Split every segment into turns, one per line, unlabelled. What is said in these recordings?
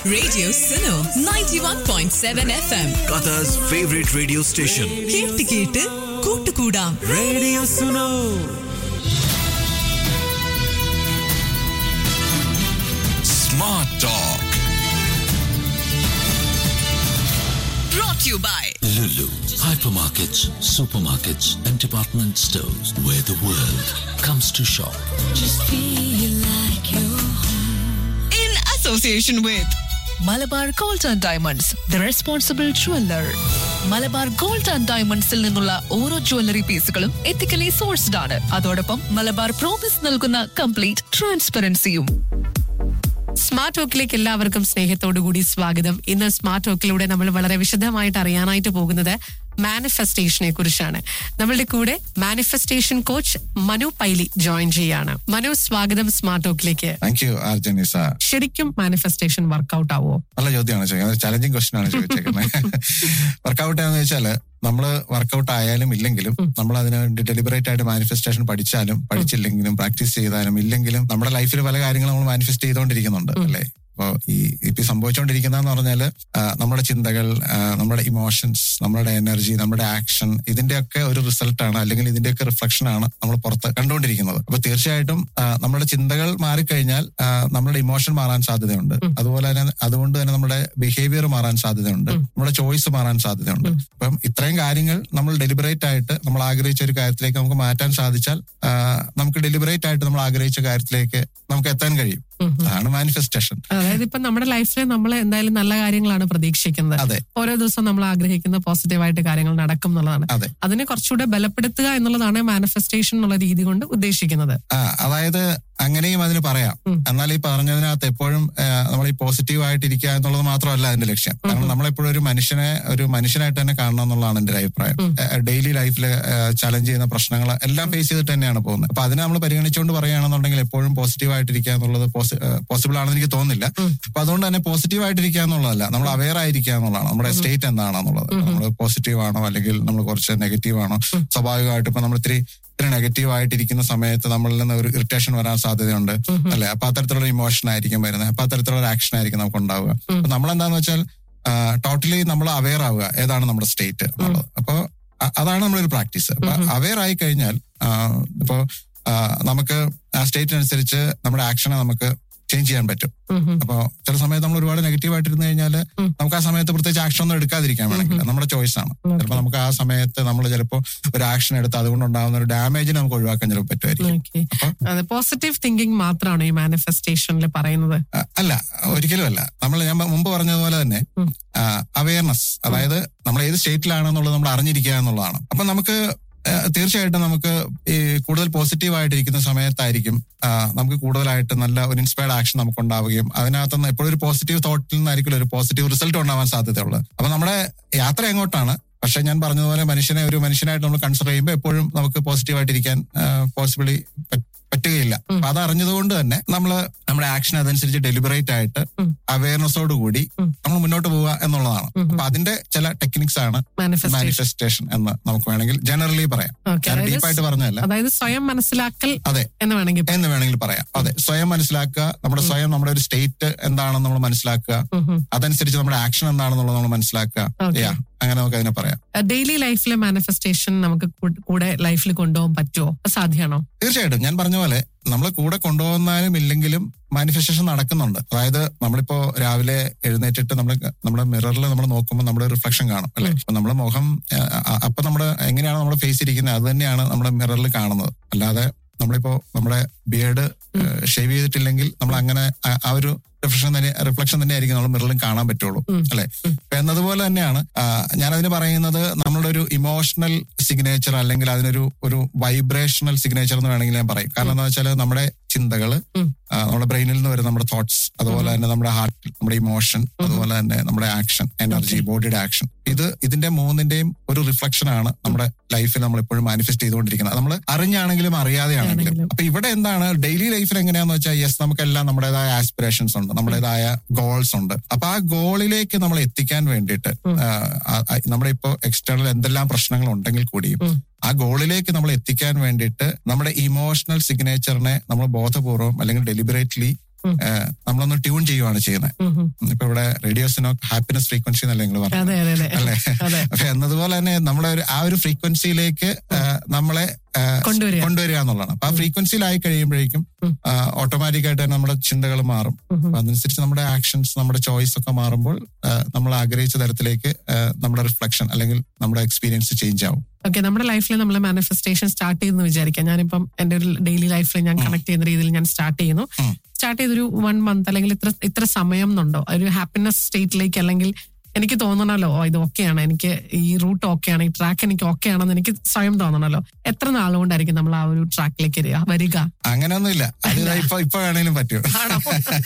Radio Suno 91.7 FM.
Qatar's favorite radio station.
കേട്ട് കേട്ട് കൂട്ടുകൂടാം
Radio Suno. Smart Talk.
brought to you by
Lulu, hypermarkets, supermarkets, and department stores where the world comes to shop.
in association with
Malabar gold and diamonds the responsible jeweller Malabar gold and ഡയമണ്ട്സിൽ നിന്നുള്ള ഓരോ jewellery പീസുകളും ethically sourced ആണ് അതോടൊപ്പം Malabar promise നൽകുന്ന complete ട്രാൻസ്പെറൻസിയും
smart ടോക്കിലേക്ക് എല്ലാവർക്കും സ്നേഹത്തോടു കൂടി സ്വാഗതം ഇന്ന് സ്മാർട്ട് ടോക്കിലൂടെ നമ്മൾ വളരെ വിശദമായിട്ട് അറിയാനായിട്ട് പോകുന്നത് മാനിഫെസ്റ്റേഷനെ കുറിച്ചാണ് നമ്മളുടെ കൂടെ manifestation coach Manu Paily join ചെയ്യാണ് മനു സ്വാഗതം സ്മാർട്ട് ടോക്കിലേക്ക്
താങ്ക് യു ആർജൻ നിസ
ശരിക്കും മാനിഫെസ്റ്റേഷൻ വർക്കൗട്ട് ആവോ
നല്ല ചോദ്യമാണ് ചോദിക്കുന്നത് ചലഞ്ചിങ് ക്വസ്റ്റൻ ആണ് ചോദിച്ചേക്കുന്നത് വർക്കൗട്ട് ആണെന്ന് വെച്ചാൽ നമ്മൾ വർക്കൗട്ട് ആയാലും ഇല്ലെങ്കിലും നമ്മൾ അതിന് വേണ്ടി ഡെലിബറേറ്റ് ആയിട്ട് മാനിഫെസ്റ്റേഷൻ പഠിച്ചാലും പഠിച്ചില്ലെങ്കിലും പ്രാക്ടീസ് ചെയ്താലും ഇല്ലെങ്കിലും നമ്മുടെ ലൈഫിൽ പല കാര്യങ്ങളും നമ്മൾ മാനിഫെസ്റ്റ് ചെയ്തുകൊണ്ടിരിക്കുന്നുണ്ട് അല്ലേ അപ്പോൾ ഈ ഇപ്പൊ ഈ സംഭവിച്ചുകൊണ്ടിരിക്കുന്നതെന്ന് പറഞ്ഞാല് ആ, നമ്മുടെ ചിന്തകൾ ആ, നമ്മുടെ ഇമോഷൻസ് നമ്മുടെ എനർജി നമ്മുടെ ആക്ഷൻ ഇതിന്റെയൊക്കെ ഒരു റിസൾട്ടാണ് അല്ലെങ്കിൽ ഇതിന്റെയൊക്കെ റിഫ്ലക്ഷൻ ആണ് നമ്മൾ പുറത്ത് കണ്ടുകൊണ്ടിരിക്കുന്നത് അപ്പൊ തീർച്ചയായിട്ടും ആ, നമ്മുടെ ചിന്തകൾ മാറിക്കഴിഞ്ഞാൽ ആ, നമ്മുടെ ഇമോഷൻ മാറാൻ സാധ്യതയുണ്ട് അതുപോലെ തന്നെ അതുകൊണ്ട് തന്നെ നമ്മുടെ ബിഹേവിയർ മാറാൻ സാധ്യതയുണ്ട് നമ്മുടെ ചോയ്സ് മാറാൻ സാധ്യതയുണ്ട് അപ്പം ഇത്രയും കാര്യങ്ങൾ നമ്മൾ ഡെലിബറേറ്റ് ആയിട്ട് നമ്മൾ ആഗ്രഹിച്ച ഒരു കാര്യത്തിലേക്ക് നമുക്ക് മാറ്റാൻ സാധിച്ചാൽ ആ, നമുക്ക് ഡെലിബറേറ്റ് ആയിട്ട് നമ്മൾ ആഗ്രഹിച്ച കാര്യത്തിലേക്ക് നമുക്ക് എത്താൻ കഴിയും അതാണ് മാനിഫെസ്റ്റേഷൻ
അതായത് ഇപ്പൊ നമ്മുടെ ലൈഫിൽ നമ്മൾ എന്തായാലും നല്ല കാര്യങ്ങളാണ് പ്രതീക്ഷിക്കുന്നത്
അതെ
ഓരോ ദിവസവും നമ്മൾ ആഗ്രഹിക്കുന്ന പോസിറ്റീവായിട്ട് കാര്യങ്ങൾ നടക്കും എന്നുള്ളതാണ്
അതെ
അതിനെ കുറച്ചുകൂടെ ബലപ്പെടുത്തുക എന്നുള്ളതാണ് മാനിഫെസ്റ്റേഷൻ എന്നുള്ള രീതി കൊണ്ട് ഉദ്ദേശിക്കുന്നത്
ആ അതായത് അങ്ങനെയും അതിന് പറയാം
ഉം.
എന്നാൽ ഈ പറഞ്ഞതിനകത്ത് എപ്പോഴും ആ, നമ്മൾ ഈ പോസിറ്റീവ് ആയിട്ടിരിക്കുക എന്നുള്ളത് മാത്രമല്ല അതിന്റെ ലക്ഷ്യം കാരണം നമ്മളെപ്പോഴും ഒരു മനുഷ്യനെ ഒരു മനുഷ്യനായിട്ട് തന്നെ കാണണം എന്നുള്ളതാണ് എന്റെ ഒരു അഭിപ്രായം ഡെയിലി ലൈഫിൽ ചലഞ്ച് ചെയ്യുന്ന പ്രശ്നങ്ങൾ എല്ലാം ഫേസ് ചെയ്തിട്ട് തന്നെയാണ് പോകുന്നത് അപ്പൊ അതിനെ നമ്മൾ പരിഗണിച്ചുകൊണ്ട് പറയുകയാണെന്നുണ്ടെങ്കിൽ എപ്പോഴും പോസിറ്റീവ് ആയിട്ടിരിക്കുക എന്നുള്ളത് പോസിബിൾ ആണെന്ന് എനിക്ക് തോന്നുന്നില്ല അപ്പൊ അതുകൊണ്ട് തന്നെ പോസിറ്റീവ് ആയിട്ടിരിക്കുക എന്നുള്ളതല്ല നമ്മൾ അവെയർ ആയിരിക്കുക എന്നുള്ളതാണ് നമ്മുടെ സ്റ്റേറ്റ് എന്താണെന്നുള്ളത് നമ്മൾ പോസിറ്റീവ് ആണോ അല്ലെങ്കിൽ നമ്മൾ കുറച്ച് നെഗറ്റീവ് ആണോ സ്വാഭാവികമായിട്ട് ഇപ്പൊ നമ്മൾ ഇത്തിരി ഇത്ര നെഗറ്റീവ് ആയിട്ടിരിക്കുന്ന സമയത്ത് നമ്മളിൽ നിന്ന് ഒരു ഇറിറ്റേഷൻ വരാൻ സാധ്യതയുണ്ട് അല്ലെ അപ്പൊ അത്തരത്തിലുള്ള ഇമോഷൻ ആയിരിക്കും വരുന്നത് അപ്പൊ അത്തരത്തിലുള്ള ആക്ഷൻ ആയിരിക്കും നമുക്ക് ഉണ്ടാവുക അപ്പൊ നമ്മൾ എന്താന്ന് വെച്ചാൽ ടോട്ടലി നമ്മൾ അവെയർ ആവുക ഏതാണ് നമ്മുടെ സ്റ്റേറ്റ് എന്നുള്ളത് അപ്പൊ അ- അതാണ് നമ്മളൊരു പ്രാക്ടീസ് അപ്പൊ അവെയർ ആയി കഴിഞ്ഞാൽ ആ, ഇപ്പൊ ആ, നമുക്ക് ആ സ്റ്റേറ്റിനനുസരിച്ച് നമ്മുടെ ആക്ഷനെ നമുക്ക് ചേഞ്ച് ചെയ്യാൻ പറ്റും അപ്പൊ ചില സമയത്ത് നമ്മൾ ഒരുപാട് നെഗറ്റീവ് ആയിട്ടിരുന്നു കഴിഞ്ഞാൽ നമുക്ക് ആ സമയത്ത് പ്രത്യേകിച്ച് ആക്ഷൻ ഒന്നും എടുക്കാതിരിക്കാൻ വേണമെങ്കിൽ നമ്മുടെ ചോയ്സ് ആണ് ചിലപ്പോൾ നമുക്ക് ആ സമയത്ത് നമ്മൾ ചിലപ്പോൾ ഒരു ആക്ഷൻ എടുത്ത് അതുകൊണ്ട് ഉണ്ടാകുന്ന ഒരു ഡാമേജിനെ നമുക്ക് ഒഴിവാക്കാൻ ചിലപ്പോൾ പറ്റുമായിരിക്കും
ഓക്കെ അതെ പോസിറ്റീവ് തിങ്കിങ് മാത്രമാണ് ഈ മാനിഫെസ്റ്റേഷനിൽ പറയുന്നത്
ആ, അല്ല ഒരിക്കലും അല്ല നമ്മൾ ഞാൻ മുമ്പ് പറഞ്ഞതുപോലെ തന്നെ അവയർനെസ് അതായത് നമ്മൾ ഏത് സ്റ്റേറ്റിലാണെന്നുള്ളത് നമ്മൾ അറിഞ്ഞിരിക്കുക എന്നുള്ളതാണ് അപ്പൊ നമുക്ക് ആ, തീർച്ചയായിട്ടും നമുക്ക് ഈ കൂടുതൽ പോസിറ്റീവ് ആയിട്ടിരിക്കുന്ന സമയത്തായിരിക്കും ആ, നമുക്ക് കൂടുതലായിട്ട് നല്ല ഒരു ഇൻസ്പയർഡ് ആക്ഷൻ നമുക്ക് ഉണ്ടാവുകയും അതിനകത്തുനിന്ന് എപ്പോഴും ഒരു പോസിറ്റീവ് തോട്ടിൽ നിന്നായിരിക്കും ഒരു പോസിറ്റീവ് റിസൾട്ട് ഉണ്ടാവാൻ സാധ്യതയുള്ളത് അപ്പൊ നമ്മുടെ യാത്ര എങ്ങോട്ടാണ് പക്ഷെ ഞാൻ പറഞ്ഞതുപോലെ മനുഷ്യനെ ഒരു മനുഷ്യനായിട്ട് നമ്മൾ കൺസിഡർ ചെയ്യുമ്പോൾ എപ്പോഴും നമുക്ക് പോസിറ്റീവ് ആയിട്ടിരിക്കാൻ പോസിബിളി പറ്റുകയില്ല അപ്പൊ അത് അറിഞ്ഞതുകൊണ്ട് തന്നെ നമ്മൾ നമ്മുടെ ആക്ഷൻ അതനുസരിച്ച് ഡെലിബറേറ്റ് ആയിട്ട് അവയർനെസ്സോട് കൂടി നമ്മൾ മുന്നോട്ട് പോവുക എന്നുള്ളതാണ് അപ്പൊ അതിന്റെ ചില ടെക്നിക്സ് ആണ്
മാനിഫെസ്റ്റേഷൻ
മാനിഫെസ്റ്റേഷൻ എന്ന് നമുക്ക് വേണമെങ്കിൽ ജനറലി പറയാം
Okay,
ഞാൻ
അതായത്
ഡീപ്പായിട്ട് പറഞ്ഞതല്ല
അതായത് സ്വയം മനസ്സിലാക്കൽ
അതെ
എന്ന് വേണമെങ്കിൽ
എന്ന് വേണമെങ്കിൽ പറയാം അതെ സ്വയം മനസ്സിലാക്കുക നമ്മുടെ സ്വയം നമ്മുടെ ഒരു സ്റ്റേറ്റ് എന്താണെന്ന് നമ്മൾ മനസ്സിലാക്കുക അതനുസരിച്ച് നമ്മുടെ ആക്ഷൻ എന്താണെന്നുള്ളത് നമ്മൾ മനസ്സിലാക്കുക
Okay.
Yeah, അങ്ങനെ നമുക്ക് അതിനെ പറയാം
ഡെയിലി ലൈഫിലെ മാനിഫെസ്റ്റേഷൻ നമുക്ക് കൂ- കൂടെ ലൈഫിൽ കൊണ്ടുപോകാൻ പറ്റുമോ സാധ്യമാണോ
തീർച്ചയായിട്ടും ഞാൻ പറഞ്ഞ പോലെ നമ്മൾ കൂടെ കൊണ്ടുപോകുന്നാലും ഇല്ലെങ്കിലും മാനിഫെസ്റ്റേഷൻ നടക്കുന്നുണ്ട് അതായത് നമ്മളിപ്പോ രാവിലെ എഴുന്നേറ്റിട്ട് നമ്മൾ നമ്മുടെ മിററിൽ നമ്മൾ നോക്കുമ്പോൾ നമ്മുടെ റിഫ്ലക്ഷൻ കാണും അല്ലെ അപ്പൊ നമ്മുടെ മുഖം ആ, ആ, അപ്പൊ നമ്മുടെ എങ്ങനെയാണ് നമ്മുടെ ഫേസ് ഇരിക്കുന്നത് അത് തന്നെയാണ് നമ്മുടെ മിററിൽ കാണുന്നത് അല്ലാതെ നമ്മളിപ്പോ നമ്മുടെ ബിയേഡ് ഷേവ് ചെയ്തിട്ടില്ലെങ്കിൽ നമ്മൾ അങ്ങനെ ആ- ആ ഒരു റിഫ്ലക്ഷൻ തന്നെ റിഫ്ലക്ഷൻ തന്നെ ആയിരിക്കും നമ്മൾ മിററിലും കാണാൻ പറ്റുള്ളൂ അല്ലെ അപ്പൊ എന്നതുപോലെ തന്നെയാണ് ഞാൻ അതിന് പറയുന്നത് നമ്മുടെ ഒരു ഇമോഷണൽ സിഗ്നേച്ചർ അല്ലെങ്കിൽ അതിനൊരു ഒരു വൈബ്രേഷണൽ സിഗ്നേച്ചർ എന്ന് വേണമെങ്കിൽ ഞാൻ പറയും കാരണം എന്താ വെച്ചാൽ നമ്മുടെ ചിന്തകള് ആ, നമ്മുടെ ബ്രെയിനിൽ നിന്ന് വരുന്ന നമ്മുടെ തോട്ട്സ് അതുപോലെ തന്നെ നമ്മുടെ ഹാർട്ട് നമ്മുടെ ഇമോഷൻ അതുപോലെ തന്നെ നമ്മുടെ ആക്ഷൻ എനർജി ബോഡിയുടെ ആക്ഷൻ ഇത് ഇതിന്റെ മൂന്നിന്റെയും ഒരു റിഫ്ലക്ഷൻ ആണ് നമ്മുടെ ലൈഫിൽ നമ്മൾ എപ്പോഴും മാനിഫെസ്റ്റ് ചെയ്തുകൊണ്ടിരിക്കുന്നത് നമ്മൾ അറിഞ്ഞാണെങ്കിലും അറിയാതെയാണെങ്കിലും അപ്പൊ ഇവിടെ എന്താണ് ഡെയിലി ലൈഫിൽ എങ്ങനെയാന്ന് വെച്ചാൽ യെസ് നമുക്കെല്ലാം നമ്മുടേതായ ആസ്പിറേഷൻസ് ഉണ്ട് നമ്മുടേതായ ഗോൾസ് ഉണ്ട് അപ്പൊ ആ ഗോളിലേക്ക് നമ്മൾ എത്തിക്കാൻ വേണ്ടിയിട്ട് ആ, ആ- ആ- നമ്മുടെ ഇപ്പോ എക്സ്റ്റേണൽ എന്തെല്ലാം പ്രശ്നങ്ങൾ ഉണ്ടെങ്കിൽ കൂടിയും ആ ഗോളിലേക്ക് നമ്മൾ എത്തിക്കാൻ വേണ്ടിയിട്ട് നമ്മുടെ ഇമോഷണൽ സിഗ്നേച്ചറിനെ നമ്മൾ ബോധപൂർവം അല്ലെങ്കിൽ ഡെലിബറേറ്റ്ലി ഏഹ്, നമ്മളൊന്ന് ട്യൂൺ ചെയ്യുവാണ് ചെയ്യുന്നത് ഇപ്പൊ ഇവിടെ റേഡിയോസിനോ ഹാപ്പിനെസ് ഫ്രീക്വൻസി എന്നല്ലേ നിങ്ങൾ പറഞ്ഞു
അതെ അതെ അതെ
അല്ലേ
അതെ
അപ്പൊ എന്നതുപോലെ തന്നെ നമ്മളെ ഒരു ആ ഒരു ഫ്രീക്വൻസിയിലേക്ക് നമ്മളെ ആ,
കൊണ്ടുവരിക.
കൊണ്ടുവരിക എന്നുള്ളതാണ് അപ്പൊ ആ ഫ്രീക്വൻസിയിലായി കഴിയുമ്പോഴേക്കും ഓട്ടോമാറ്റിക് ആയിട്ട് തന്നെ നമ്മുടെ ചിന്തകൾ മാറും അപ്പൊ അതനുസരിച്ച് നമ്മുടെ ആക്ഷൻസ് നമ്മുടെ ചോയ്സ് ഒക്കെ മാറുമ്പോൾ ആ, നമ്മൾ ആഗ്രഹിച്ച തരത്തിലേക്ക് ആ, നമ്മുടെ റിഫ്ലക്ഷൻ അല്ലെങ്കിൽ നമ്മുടെ എക്സ്പീരിയൻസ് ചേഞ്ച് ആവും
ഓക്കെ നമ്മുടെ ലൈഫിൽ നമ്മൾ മാനിഫെസ്റ്റേഷൻ സ്റ്റാർട്ട് ചെയ്യുന്നു വിചാരിക്കാം ഞാനിപ്പം എന്റെ ഒരു ഡെയിലി ലൈഫിൽ ഞാൻ കണക്ട് ചെയ്യുന്ന രീതിയിൽ ഞാൻ സ്റ്റാർട്ട് ചെയ്യുന്നു
ഉം.
സ്റ്റാർട്ട് ചെയ്തൊരു വൺ മന്ത് അല്ലെങ്കിൽ ഇത്ര ഇത്ര സമയം എന്നുണ്ടോ ഒരു ഹാപ്പിനെസ് സ്റ്റേറ്റിലേക്ക് അല്ലെങ്കിൽ എനിക്ക് തോന്നണല്ലോ ഓ, ഇത് ഓക്കെയാണ് എനിക്ക് ഈ റൂട്ട് ഓക്കെയാണ് ഈ ട്രാക്ക് എനിക്ക് ഓക്കെ ആണെന്ന് എനിക്ക് സ്വയം തോന്നണല്ലോ എത്ര നാളുകൊണ്ടായിരിക്കും നമ്മൾ ആ ഒരു ട്രാക്കിലേക്ക് വരിക വരിക
അങ്ങനെയൊന്നുമില്ല അത്
അല്ല.
ഇപ്പൊ ഇപ്പൊ വേണേലും പറ്റും
ആണോ?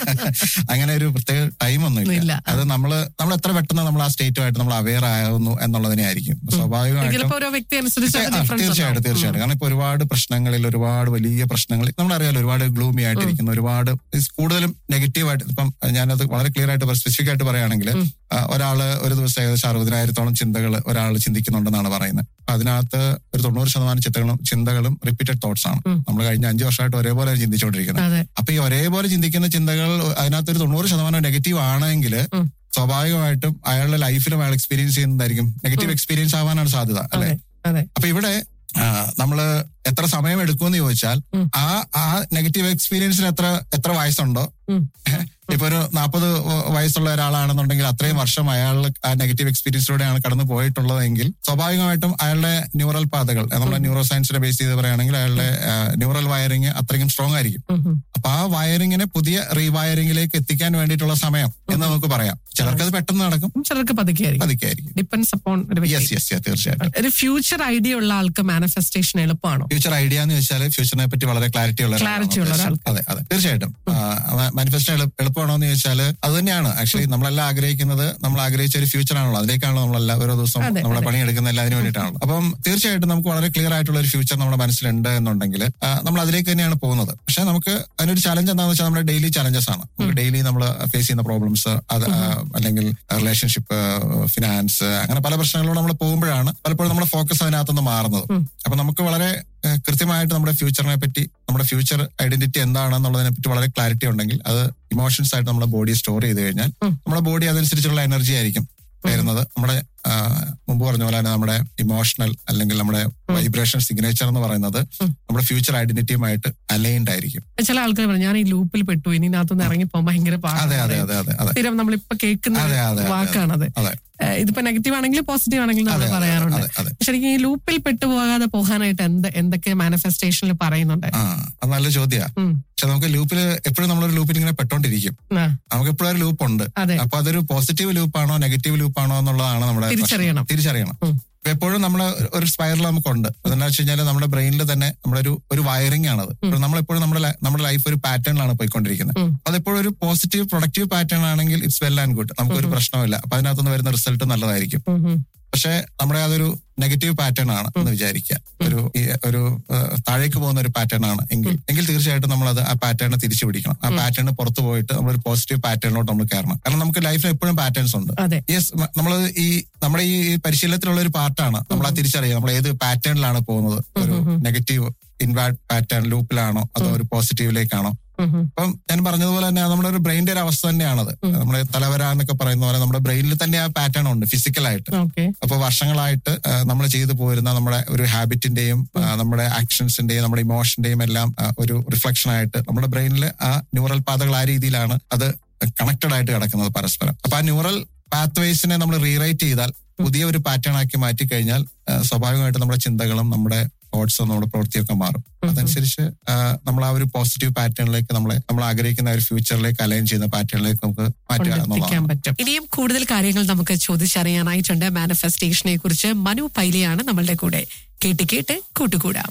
അങ്ങനെ ഒരു പ്രത്യേക ടൈം ഒന്നും
ഇല്ല.
ഇല്ല അത് നമ്മള് നമ്മൾ എത്ര പെട്ടെന്ന് നമ്മൾ ആ സ്റ്റേറ്റുമായിട്ട് നമ്മൾ അവെയർ ആകുന്നു എന്നുള്ളതിനെ ആയിരിക്കും സ്വാഭാവികമായിട്ടും
ചിലപ്പോ ഓരോ വ്യക്തി അനുസരിച്ച്
ആ, തീർച്ചയായിട്ടും തീർച്ചയായിട്ടും കാരണം ഇപ്പൊ ഒരുപാട് പ്രശ്നങ്ങളിൽ ഒരുപാട് വലിയ പ്രശ്നങ്ങൾ നമ്മളറിയാലോ ഒരുപാട് ഗ്ലൂമി ആയിട്ടിരിക്കുന്ന ഒരുപാട് is കൂടുതലും നെഗറ്റീവ് ആയിട്ട് ഇപ്പം ഞാനത് വളരെ ക്ലിയർ ആയിട്ട് സ്പെസിഫിക് ആയിട്ട് പറയുകയാണെങ്കിൽ ഒരാള് ഒരു ദിവസം ഏകദേശം അറുപതിനായിരത്തോളം ചിന്തകൾ ഒരാൾ ചിന്തിക്കുന്നുണ്ടെന്നാണ് പറയുന്നത് അപ്പൊ അതിനകത്ത് ഒരു തൊണ്ണൂറ് ശതമാനം ചിന്തകളും ചിന്തകളും റിപ്പീറ്റഡ് തോട്ട്സ് ആണ് നമ്മൾ കഴിഞ്ഞ അഞ്ചു വർഷമായിട്ട് ഒരേപോലെ ചിന്തിച്ചുകൊണ്ടിരിക്കുന്നത്
അതെ
അപ്പൊ ഈ ഒരേപോലെ ചിന്തിക്കുന്ന ചിന്തകൾ അതിനകത്ത് ഒരു തൊണ്ണൂറ് ശതമാനം നെഗറ്റീവ് ആണെങ്കിൽ
ഉം.
സ്വാഭാവികമായിട്ടും അയാളുടെ ലൈഫിലും അയാൾ എക്സ്പീരിയൻസ് ചെയ്യുന്നതായിരിക്കും നെഗറ്റീവ് എക്സ്പീരിയൻസ് ആവാനാണ് സാധ്യത അല്ലെ
അതെ അതെ
അപ്പൊ ഇവിടെ ആ, നമ്മള് എത്ര സമയം എടുക്കുമെന്ന് ചോദിച്ചാൽ
ഉം.
ആ ആ നെഗറ്റീവ് എക്സ്പീരിയൻസിന് എത്ര എത്ര വയസ്സുണ്ടോ
ഉം.
ഇപ്പൊ ഒരു നാൽപ്പത് വയസ്സുള്ള ഒരാളാണെന്നുണ്ടെങ്കിൽ അത്രയും വർഷം അയാൾ ആ നെഗറ്റീവ് എക്സ്പീരിയൻസിലൂടെയാണ് കടന്നു പോയിട്ടുള്ളതെങ്കിൽ സ്വാഭാവികമായിട്ടും അയാളുടെ ന്യൂറൽ പാതകൾ നമ്മുടെ ന്യൂറോ സയൻസിനെ ബേസ് ചെയ്ത് പറയുകയാണെങ്കിൽ അയാളുടെ ന്യൂറൽ വയറിങ് അത്രയും സ്ട്രോങ് ആയിരിക്കും
ഉം, ഉം.
അപ്പൊ ആ വയറിങ്ങിനെ പുതിയ റീവയറിങ്ങിലേക്ക് എത്തിക്കാൻ വേണ്ടിയിട്ടുള്ള സമയം എന്ന് നമുക്ക് പറയാം ചിലർക്ക് അത് പെട്ടെന്ന് നടക്കും
ചിലർക്ക് പതുക്കെയായിരിക്കും
പതുക്കെയായിരിക്കും
ഡിപ്പെൻസ് അപ്പോൺ ഒരു വ്യക്തി.
യെസ് യെസ് തീർച്ചയായിട്ടും
ഒരു ഫ്യൂച്ചർ ഐഡിയ ഉള്ള ആൾക്ക് മാനിഫെസ്റ്റേഷൻ എളുപ്പമാണോ
ഫ്യൂച്ചർ ഐഡിയ എന്ന് വെച്ചാൽ ഫ്യൂച്ചറിനെ പറ്റി വളരെ ക്ലാരിറ്റി ഉള്ള ഒരാളാണ്
Clarity ഉള്ള
ഉദ്ദേശം.
ഒരാൾക്ക്.
അതെ അതെ തീർച്ചയായിട്ടും മാനിഫെസ്റ്റോ എളുപ്പമാണോ എന്ന് ചോദിച്ചാൽ അത് തന്നെയാണ് ആക്ച്വലി നമ്മളെല്ലാം ആഗ്രഹിക്കുന്നത് നമ്മൾ ആഗ്രഹിച്ച ഒരു ഫ്യൂച്ചർ ആണല്ലോ അതിലേക്കാണല്ലോ നമ്മളെല്ലാം ഓരോ ദിവസം
അതെ,
നമ്മളെ
അതെ.
പണിയെടുക്കുന്ന അതിനു വേണ്ടിയിട്ടാണല്ലോ അപ്പം തീർച്ചയായിട്ടും നമുക്ക് വളരെ ക്ലിയർ ആയിട്ടുള്ള ഒരു ഫ്യൂച്ചർ നമ്മുടെ മനസ്സിലുണ്ട് എന്നുണ്ടെങ്കിൽ ആ, നമ്മൾ അതിലേക്ക് തന്നെയാണ് പോകുന്നത് പക്ഷെ നമുക്ക് അതിനൊരു ചലഞ്ച് എന്താണെന്ന് വെച്ചാൽ നമ്മുടെ ഡെയിലി ചലഞ്ചസ് ആണ് നമുക്ക് ഡെയിലി നമ്മൾ ഫേസ് ചെയ്യുന്ന പ്രോബ്ലംസ് അത് ആ, അല്ലെങ്കിൽ റിലേഷൻഷിപ്പ് ഫിനാൻസ് അങ്ങനെ പല പ്രശ്നങ്ങളിലൂടെ നമ്മൾ പോകുമ്പോഴാണ് പലപ്പോഴും നമ്മുടെ ഫോക്കസ് അതിനകത്തുനിന്ന് മാറുന്നത് അപ്പൊ നമുക്ക് വളരെ ഏഹ്, കൃത്യമായിട്ട് നമ്മുടെ ഫ്യൂച്ചറിനെ പറ്റി നമ്മുടെ ഫ്യൂച്ചർ ഐഡന്റിറ്റി എന്താണെന്നുള്ളതിനെ പറ്റി വളരെ ക്ലാരിറ്റി ഉണ്ടെങ്കിൽ അത് ഇമോഷൻസ് ആയിട്ട് നമ്മുടെ ബോഡി സ്റ്റോർ ചെയ്ത് കഴിഞ്ഞാൽ
ഉം.
നമ്മുടെ ബോഡി അതനുസരിച്ചുള്ള എനർജി ആയിരിക്കും വരുന്നത് നമ്മുടെ ആ, മുമ്പ് പറഞ്ഞ പോലെ തന്നെ നമ്മുടെ ഇമോഷണൽ അല്ലെങ്കിൽ നമ്മുടെ വൈബ്രേഷൻ സിഗ്നേച്ചർ എന്ന് പറയുന്നത് നമ്മുടെ ഫ്യൂച്ചർ ഐഡന്റിറ്റിയുമായിട്ട് അലൈൻഡ് ആയിരിക്കും
ചില ആൾക്കാർ പറഞ്ഞു ഞാൻ ഈ ലൂപ്പിൽ പെട്ടു ഇനി ഇതിനകത്തൊന്ന് ഇറങ്ങി പോകാൻ ഭയങ്കര
അതെ
പാടാണ്
അതെ അതെ അതെ അതെ
സ്ഥിരം നമ്മളിപ്പോ കേൾക്കുന്ന
അതെ, അതെ, അതെ.
വാക്കാണത്
അതെ
ഏഹ് ഇതിപ്പോ നെഗറ്റീവ് ആണെങ്കിലും പോസിറ്റീവ് ആണെങ്കിലും നമ്മൾ
അതെ, അതെ,
പറയാറുണ്ട്
അതെ, അതെ.
ശരിക്കും ഈ ലൂപ്പിൽ പെട്ടുപോകാതെ പോകാനായിട്ട് എന്ത് എന്തൊക്കെ മാനിഫെസ്റ്റേഷനിൽ പറയുന്നുണ്ട്
ആ അത് നല്ല ചോദ്യമാണ്
ഉം.
പക്ഷെ നമുക്ക് ലൂപ്പിൽ എപ്പോഴും നമ്മളൊരു ലൂപ്പിൽ ഇങ്ങനെ പെട്ടോണ്ടിരിക്കും
ആ,
നമുക്ക് എപ്പോഴും ഒരു ലൂപ്പ് ഉണ്ട്
അതെ
അപ്പൊ അതൊരു പോസിറ്റീവ് ലൂപ്പാണോ നെഗറ്റീവ് ലൂപ്പാണോ എന്നുള്ളതാണ് നമ്മുടെ
തിരിച്ചറിയണം.
പ്രശ്നം. തിരിച്ചറിയണം
ഉം.
അപ്പൊ എപ്പോഴും നമ്മൾ ഒരു സ്പൈറൽ നമുക്കുണ്ട് അതെന്താ വെച്ച് കഴിഞ്ഞാൽ നമ്മുടെ ബ്രെയിനിൽ തന്നെ നമ്മുടെ ഒരു ഒരു വയറിംഗ് ആണത് ഇപ്പോൾ നമ്മളെപ്പോഴും നമ്മുടെ ലൈ- നമ്മുടെ ലൈഫ് ഒരു പാറ്റേണിലാണ് പോയിക്കൊണ്ടിരിക്കുന്നത്
ഉം.
അതെപ്പോഴും ഒരു പോസിറ്റീവ് പ്രൊഡക്റ്റീവ് പാറ്റേൺ ആണെങ്കിൽ ഇറ്റ്സ് വെൽ ആൻഡ് ഗുഡ് നമുക്കൊരു പ്രശ്നമില്ല അപ്പൊ അതിനകത്തുനിന്ന് വരുന്ന റിസൾട്ട് നല്ലതായിരിക്കും
ഉം, ഉം.
പക്ഷെ നമ്മുടെ അതൊരു നെഗറ്റീവ് പാറ്റേൺ ആണ് എന്ന് വിചാരിക്കുക ഒരു ഈ ഒരു ഏഹ്, താഴേക്ക് പോകുന്ന ഒരു പാറ്റേൺ ആണ് എങ്കിൽ എങ്കിൽ തീർച്ചയായിട്ടും നമ്മൾ അത് ആ പാറ്റേണിനെ തിരിച്ചു പിടിക്കണം ആ പാറ്റേണിന് പുറത്ത് പോയിട്ട് നമ്മളൊരു പോസിറ്റീവ് പാറ്റേണിലോട്ട് നമ്മൾ കയറണം കാരണം നമുക്ക് ലൈഫിൽ എപ്പോഴും പാറ്റേൺസ് ഉണ്ട്
അതെ
യെസ് നമ്മൾ ഈ നമ്മുടെ ഈ പരിശീലനത്തിലുള്ള ഒരു പാർട്ടാണ് നമ്മൾ ആ തിരിച്ചറിയുക നമ്മൾ ഏത് പാറ്റേണിലാണ് പോകുന്നത് ഒരു നെഗറ്റീവ് ഇൻവാഡ് പാറ്റേൺ ലൂപ്പിലാണോ അതോ ഒരു പോസിറ്റീവിലേക്കാണോ
ഉം, ഉം.
അപ്പം ഞാൻ പറഞ്ഞതുപോലെ തന്നെ നമ്മുടെ ഒരു ബ്രെയിനിന്റെ ഒരു അവസ്ഥ തന്നെയാണത് നമ്മുടെ തലവര എന്നൊക്കെ പറയുന്ന പോലെ നമ്മുടെ ബ്രെയിനിൽ തന്നെ ആ പാറ്റേൺ ഉണ്ട് ഫിസിക്കലായിട്ട്
ഓക്കെ
അപ്പൊ വർഷങ്ങളായിട്ട് നമ്മൾ ചെയ്തു പോരുന്ന നമ്മുടെ ഒരു ഹാബിറ്റിന്റെയും ആ, നമ്മുടെ ആക്ഷൻസിന്റെയും നമ്മുടെ ഇമോഷന്റെയും എല്ലാം ആ, ഒരു റിഫ്ലക്ഷൻ ആയിട്ട് നമ്മുടെ ബ്രെയിനിൽ ആ ന്യൂറൽ പാതകൾ ആ രീതിയിലാണ് അത് കണക്റ്റഡ് ആയിട്ട് കിടക്കുന്നത് പരസ്പരം അപ്പൊ ആ ന്യൂറൽ പാത്വേസിനെ നമ്മൾ റീറൈറ്റ് ചെയ്താൽ പുതിയ ഒരു പാറ്റേൺ ആക്കി മാറ്റി കഴിഞ്ഞാൽ ആ, സ്വാഭാവികമായിട്ട് നമ്മുടെ ചിന്തകളും നമ്മുടെ തോട്ട്സും നമ്മുടെ പ്രവൃത്തിയൊക്കെ മാറും അതനുസരിച്ച് ആ, നമ്മൾ ആ ഒരു പോസിറ്റീവ് പാറ്റേണിലേക്ക് നമ്മളെ നമ്മൾ ആഗ്രഹിക്കുന്ന ഒരു ഫ്യൂച്ചറിലേക്ക് അലൈൻ ചെയ്യുന്ന പാറ്റേണിലേക്ക് നമുക്ക് മാറ്റുക
കൊണ്ടെത്തിക്കാൻ
എന്നുള്ളതാണ്
പറ്റും ഇനിയും കൂടുതൽ കാര്യങ്ങൾ നമുക്ക് ചോദിച്ചറിയാനായിട്ടുണ്ട് മാനിഫെസ്റ്റേഷനെ കുറിച്ച് മനു പൈലിയാണ് നമ്മളുടെ കൂടെ കേട്ട് കേട്ട് കൂട്ടുകൂടാം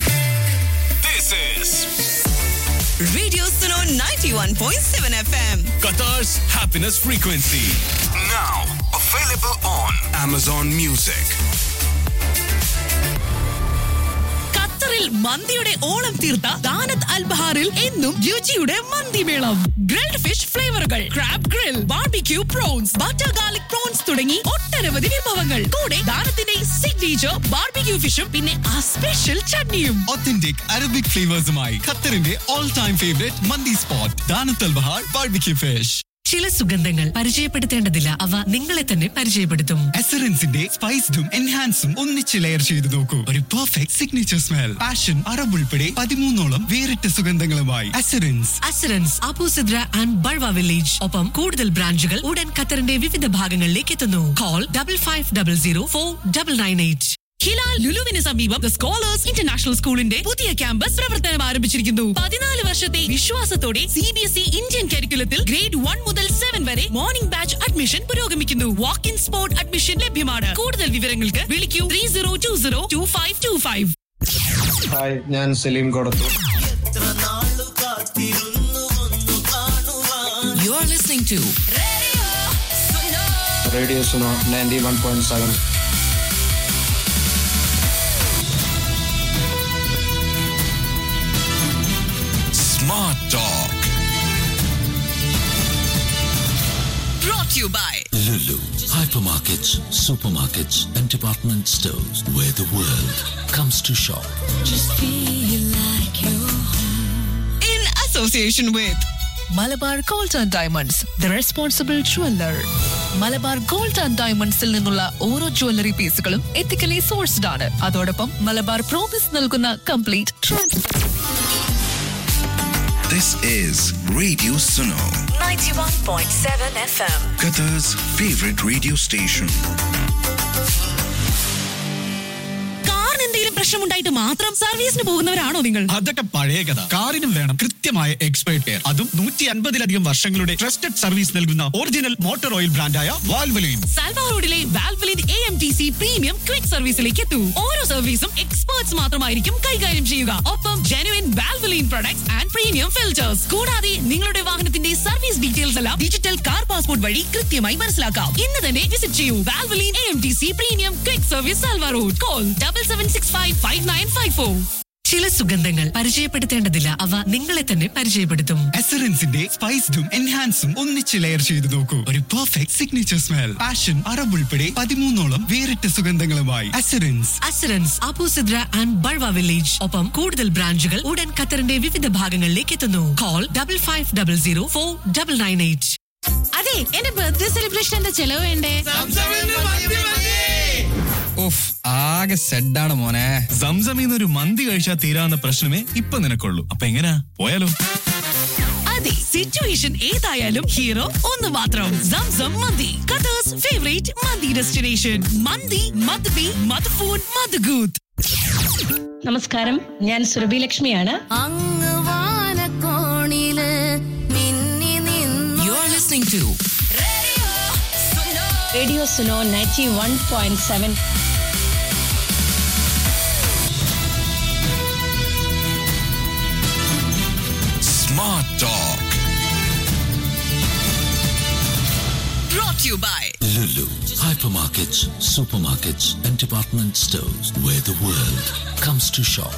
This is
Radio Suno 91.7 FM.
Qatar's happiness frequency. Now available on Amazon Music.
ഖത്തറിൽ ഖത്തറിൽ മന്തിയുടെ ഓളം തീർത്ത ദാനത്ത് അൽബഹാറിൽ എന്നും രുചിയുടെ മന്തിമേളം ഗ്രിൽഡ് ഫിഷ് ഫ്ലേവറുകൾ crab grill barbecue prawns butter garlic prawns തുടങ്ങി ഒട്ടനവധി വിഭവങ്ങൾ കൂടെ ദാനത്തിന്റെ സിഗ്നേച്ചർ ബാർബിക്യൂ ഫിഷും പിന്നെ ആ സ്പെഷ്യൽ ചട്നിയും
Authentic Arabic flavors-മായി ഖത്തറിന്റെ all time favorite മന്തി സ്പോട്ട് ദാനത്തൽ ബഹാർ ബാർബിക്യൂ ഫിഷ്
ചില സുഗന്ധങ്ങൾ പരിചയപ്പെടുത്തേണ്ടതില്ല അവ നിങ്ങളെ തന്നെ പരിചയപ്പെടുത്തും
എസറൻസിന്റെ സ്പൈസ്ഡും എൻഹാൻസും ഒന്നിച്ച് ലെയർ ചെയ്ത് നോക്കൂ ഒരു perfect signature smell passion Arab ഉൾപ്പെടെ പതിമൂന്നോളം വേറിട്ട സുഗന്ധങ്ങളുമായി എസറൻസ്
അസുരൻസ് അബൂസിദ്ര ആൻഡ് ബൾവ വില്ലേജ് ഒപ്പം കൂടുതൽ ബ്രാഞ്ചുകൾ ഉടൻ ഖത്തറിന്റെ വിവിധ ഭാഗങ്ങളിലേക്ക് എത്തുന്നു call double five double zero four double nine eight
Hilal ലുലുവിന് സമീപം ദ സ്കോളേഴ്സ് ഇന്റർനാഷണൽ സ്കൂളിന്റെ പുതിയ ക്യാമ്പസ് പ്രവർത്തനം ആരംഭിച്ചിരിക്കുന്നു പതിനാല് വർഷത്തെ വിശ്വാസത്തോടെ C B S E Indian കരിക്കുലത്തിൽ ഗ്രേഡ് വൺ മുതൽ സെവൻ വരെ മോർണിംഗ് ബാച്ച് അഡ്മിഷൻ പുരോഗമിക്കുന്നു വാക്ക് ഇൻ സ്പോട്ട് അഡ്മിഷൻ ലഭ്യമാണ് കൂടുതൽ വിവരങ്ങൾക്ക് വിളിക്കൂ three zero two zero two five two five
hi ഞാൻ Saleem Kodathur
you are listening to
radio Suno ninety one point seven
smart talk
brought to you by
Lulu. Hypermarkets, supermarkets, and department stores where the world comes to shop.
in association with
Malabar gold and diamonds the responsible jeweller Malabar gold and ഡയമണ്ട്സിൽ നിന്നുള്ള ഓരോ jewellery പീസുകളും ethically sourced ആണ് അതോടൊപ്പം Malabar promise നൽകുന്ന complete transfer
This is Radio Suno,
91.7 FM.
Qatar's favorite radio station.
കാറിന് എന്തെങ്കിലും പ്രശ്നമുണ്ടായിട്ട് മാത്രം സർവീസിന് പോകുന്നവരാണോ നിങ്ങൾ
അതൊക്കെ പഴയ കഥ കാറിനും വേണം കൃത്യമായ എക്സ്പേർട്ട് കെയർ അതും നൂറ്റി അൻപതിലധികം വർഷങ്ങളുടെ ട്രസ്റ്റഡ് സർവീസ് നൽകുന്ന ഒറിജിനൽ മോട്ടോർ ഓയിൽ ബ്രാൻഡായ വാൽവലയും
സാൽവ റോഡിലെ Valvoline A M T C premium quick സർവീസിലേക്ക് എത്തൂ ഓരോ സർവീസും എക്സ്പേർട്സ് മാത്രമായിരിക്കും കൈകാര്യം ചെയ്യുക ഒപ്പം genuine Valvoline products and premium filters കൂടാതെ നിങ്ങളുടെ വാഹനത്തിന്റെ സർവീസ് ഡീറ്റെയിൽസ് എല്ലാം ഡിജിറ്റൽ കാർ പാസ്പോർട്ട് വഴി കൃത്യമായി മനസ്സിലാക്കാം ഇന്ന് തന്നെ വിസിറ്റ് ചെയ്യൂ Valvoline A M T C premium quick service Salwa road call double seven six five five nine five four
ചില സുഗന്ധങ്ങൾ പരിചയപ്പെടുത്തേണ്ടതില്ല അവ നിങ്ങളെ തന്നെ പരിചയപ്പെടുത്തും
എസറൻസിന്റെ സ്പൈസ്ഡും എൻഹാൻസും ഒന്നിച്ച് ലെയർ ചെയ്ത് നോക്കൂ ഒരു perfect signature smell passion Arab ഉൾപ്പെടെ പതിമൂന്നോളം വേറിട്ട സുഗന്ധങ്ങളുമായി എസറൻസ്
അസുരൻസ് അബൂസിദ്ര ആൻഡ് ബൾവ വില്ലേജ് ഒപ്പം കൂടുതൽ ബ്രാഞ്ചുകൾ ഉടൻ ഖത്തറിന്റെ വിവിധ ഭാഗങ്ങളിലേക്ക് എത്തുന്നു call double five double zero four double nine eight
അതെ എന്റെ ബർത്ത്ഡേ സെലിബ്രേഷന്റെ ചെലവ് വേണ്ടേ
ഉഫ് ആകെ സെഡാണ് മോനെ
സംസമിന്ന് ഒരു മന്തി കഴിച്ചാൽ തീരാവുന്ന പ്രശ്നമേ ഇപ്പൊ നിനക്കുള്ളൂ അപ്പൊ എങ്ങനാ പോയാലോ
അതെ സിറ്റുവേഷൻ ഏതായാലും ഹീറോ ഒന്ന് മാത്രം സംസം മന്തി ഖത്തർസ് ഫേവറേറ്റ് മന്തി ഡെസ്റ്റിനേഷൻ മന്തി മദ്ബി മദ്ഫൂൺ മദ്ഗൂത്ത്
നമസ്കാരം ഞാൻ സുരഭി ലക്ഷ്മിയാണ്
അങ്ങ് വാനക്കോണില് മിന്നി you are listening to
radio Suno ninety one point seven
Smart Talk.
brought to you by
Lulu. Hypermarkets, supermarkets, and department stores where the world comes to shop.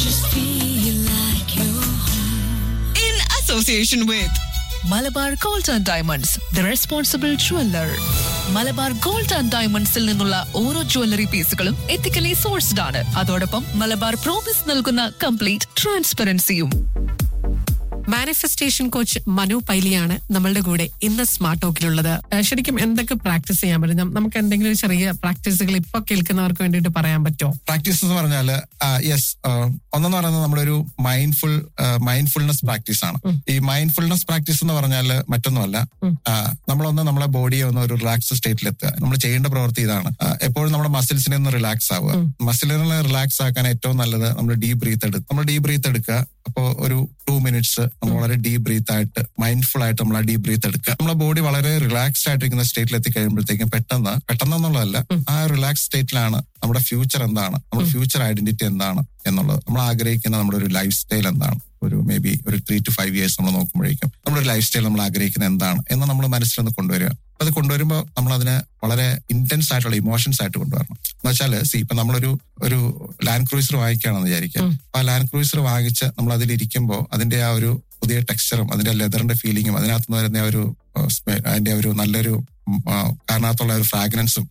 in association with
Malabar gold and diamonds the responsible jeweller Malabar gold and ഡയമണ്ട്സിൽ നിന്നുള്ള ഓരോ jewellery പീസുകളും ethically sourced ആണ് അതോടൊപ്പം Malabar promise നൽകുന്ന complete ട്രാൻസ്പെറൻസിയും
manifestation coach Manu പൈലിയാണ് നമ്മളുടെ കൂടെ ഇന്ന് സ്മാർട്ട് ടോക്കിലുള്ളത് ഏഹ് ശരിക്കും എന്തൊക്കെ പ്രാക്ടീസ് ചെയ്യാൻ പറ്റും നം- നമുക്ക് എന്തെങ്കിലും ചെറിയ പ്രാക്ടീസുകൾ ഇപ്പൊ കേൾക്കുന്നവർക്ക് വേണ്ടിയിട്ട് പറയാൻ പറ്റുമോ
പ്രാക്ടീസ് എന്ന് പറഞ്ഞാല് യെസ് ഒന്നെന്ന് പറയുന്നത് നമ്മുടെ ഒരു മൈൻഡ്ഫുൾ മൈൻഡ്ഫുൾനെസ് പ്രാക്ടീസ് ആണ് ഈ മൈൻഡ്ഫുൾനെസ് പ്രാക്ടീസ് എന്ന് പറഞ്ഞാല് മറ്റൊന്നുമല്ല ആ, നമ്മളൊന്ന് നമ്മളെ ബോഡിയെ ഒന്ന് ഒരു റിലാക്സ് സ്റ്റേറ്റിൽ എത്തുക നമ്മൾ ചെയ്യേണ്ട പ്രവൃത്തി ഇതാണ് ആ, എപ്പോഴും നമ്മുടെ മസിൽസിനെ ഒന്ന് റിലാക്സ് ആവുക മസിലിനെ റിലാക്സ് ആക്കാൻ ഏറ്റവും നല്ലത് നമ്മൾ ഡീപ് ബ്രീത്ത് എടുക്കുക നമ്മൾ ഡീപ് ബ്രീത്ത് എടുക്കുക അപ്പോൾ ഒരു ടു മിനിറ്റ്സ് നമ്മൾ വളരെ ഡീപ് ബ്രീത്ത് ആയിട്ട് മൈൻഡ്ഫുൾ ആയിട്ട് നമ്മൾ ആ ഡീപ് ബ്രീത്ത് എടുക്കുക നമ്മളെ ബോഡി വളരെ റിലാക്സ്ഡ് ആയിട്ടിരിക്കുന്ന സ്റ്റേറ്റിൽ എത്തി കഴിയുമ്പോഴത്തേക്കും പെട്ടെന്ന് പെട്ടെന്ന് എന്നുള്ളതല്ല ആ റിലാക്സ് സ്റ്റേറ്റിലാണ് നമ്മുടെ ഫ്യൂച്ചർ എന്താണ് നമ്മുടെ ഫ്യൂച്ചർ ഐഡന്റിറ്റി എന്താണ് എന്നുള്ളത് നമ്മൾ ആഗ്രഹിക്കുന്ന നമ്മുടെ ഒരു ലൈഫ് സ്റ്റൈൽ എന്താണ് ഒരു മേ ബി ഒരു ത്രീ ടു ഫൈവ് ഇയേഴ്സ് നമ്മൾ നോക്കുമ്പോഴേക്കും നമ്മുടെ ഒരു ലൈഫ് സ്റ്റൈൽ നമ്മൾ ആഗ്രഹിക്കുന്നത് എന്താണ് എന്ന് നമ്മൾ മനസ്സിലൊന്ന് കൊണ്ടുവരിക അപ്പൊ അത് കൊണ്ടുവരുമ്പോൾ നമ്മൾ അതിന് വളരെ ഇന്റൻസ് ആയിട്ടുള്ള ഇമോഷൻസ് ആയിട്ട് കൊണ്ടുവരണം എന്ന് വെച്ചാൽ സി ഇപ്പൊ നമ്മളൊരു ഒരു ലാൻഡ് ക്രൂയിസർ വാങ്ങിക്കുകയാണെന്ന് വിചാരിക്കാം അപ്പൊ ആ ലാൻഡ് ക്രൂയിസർ വാങ്ങിച്ച് നമ്മൾ അതിലിരിക്കുമ്പോൾ അതിന്റെ ആ ഒരു പുതിയ ടെക്സ്ചറും അതിന്റെ ലെതറിന്റെ ഫീലിങ്ങും അതിനകത്ത് നിന്ന് വരുന്ന ആ ഒരു ആ, smell, അതിന്റെ ഒരു നല്ലൊരു ഉം, ആ, കാരണത്തുള്ള ഒരു ഫ്രാഗ്രൻസും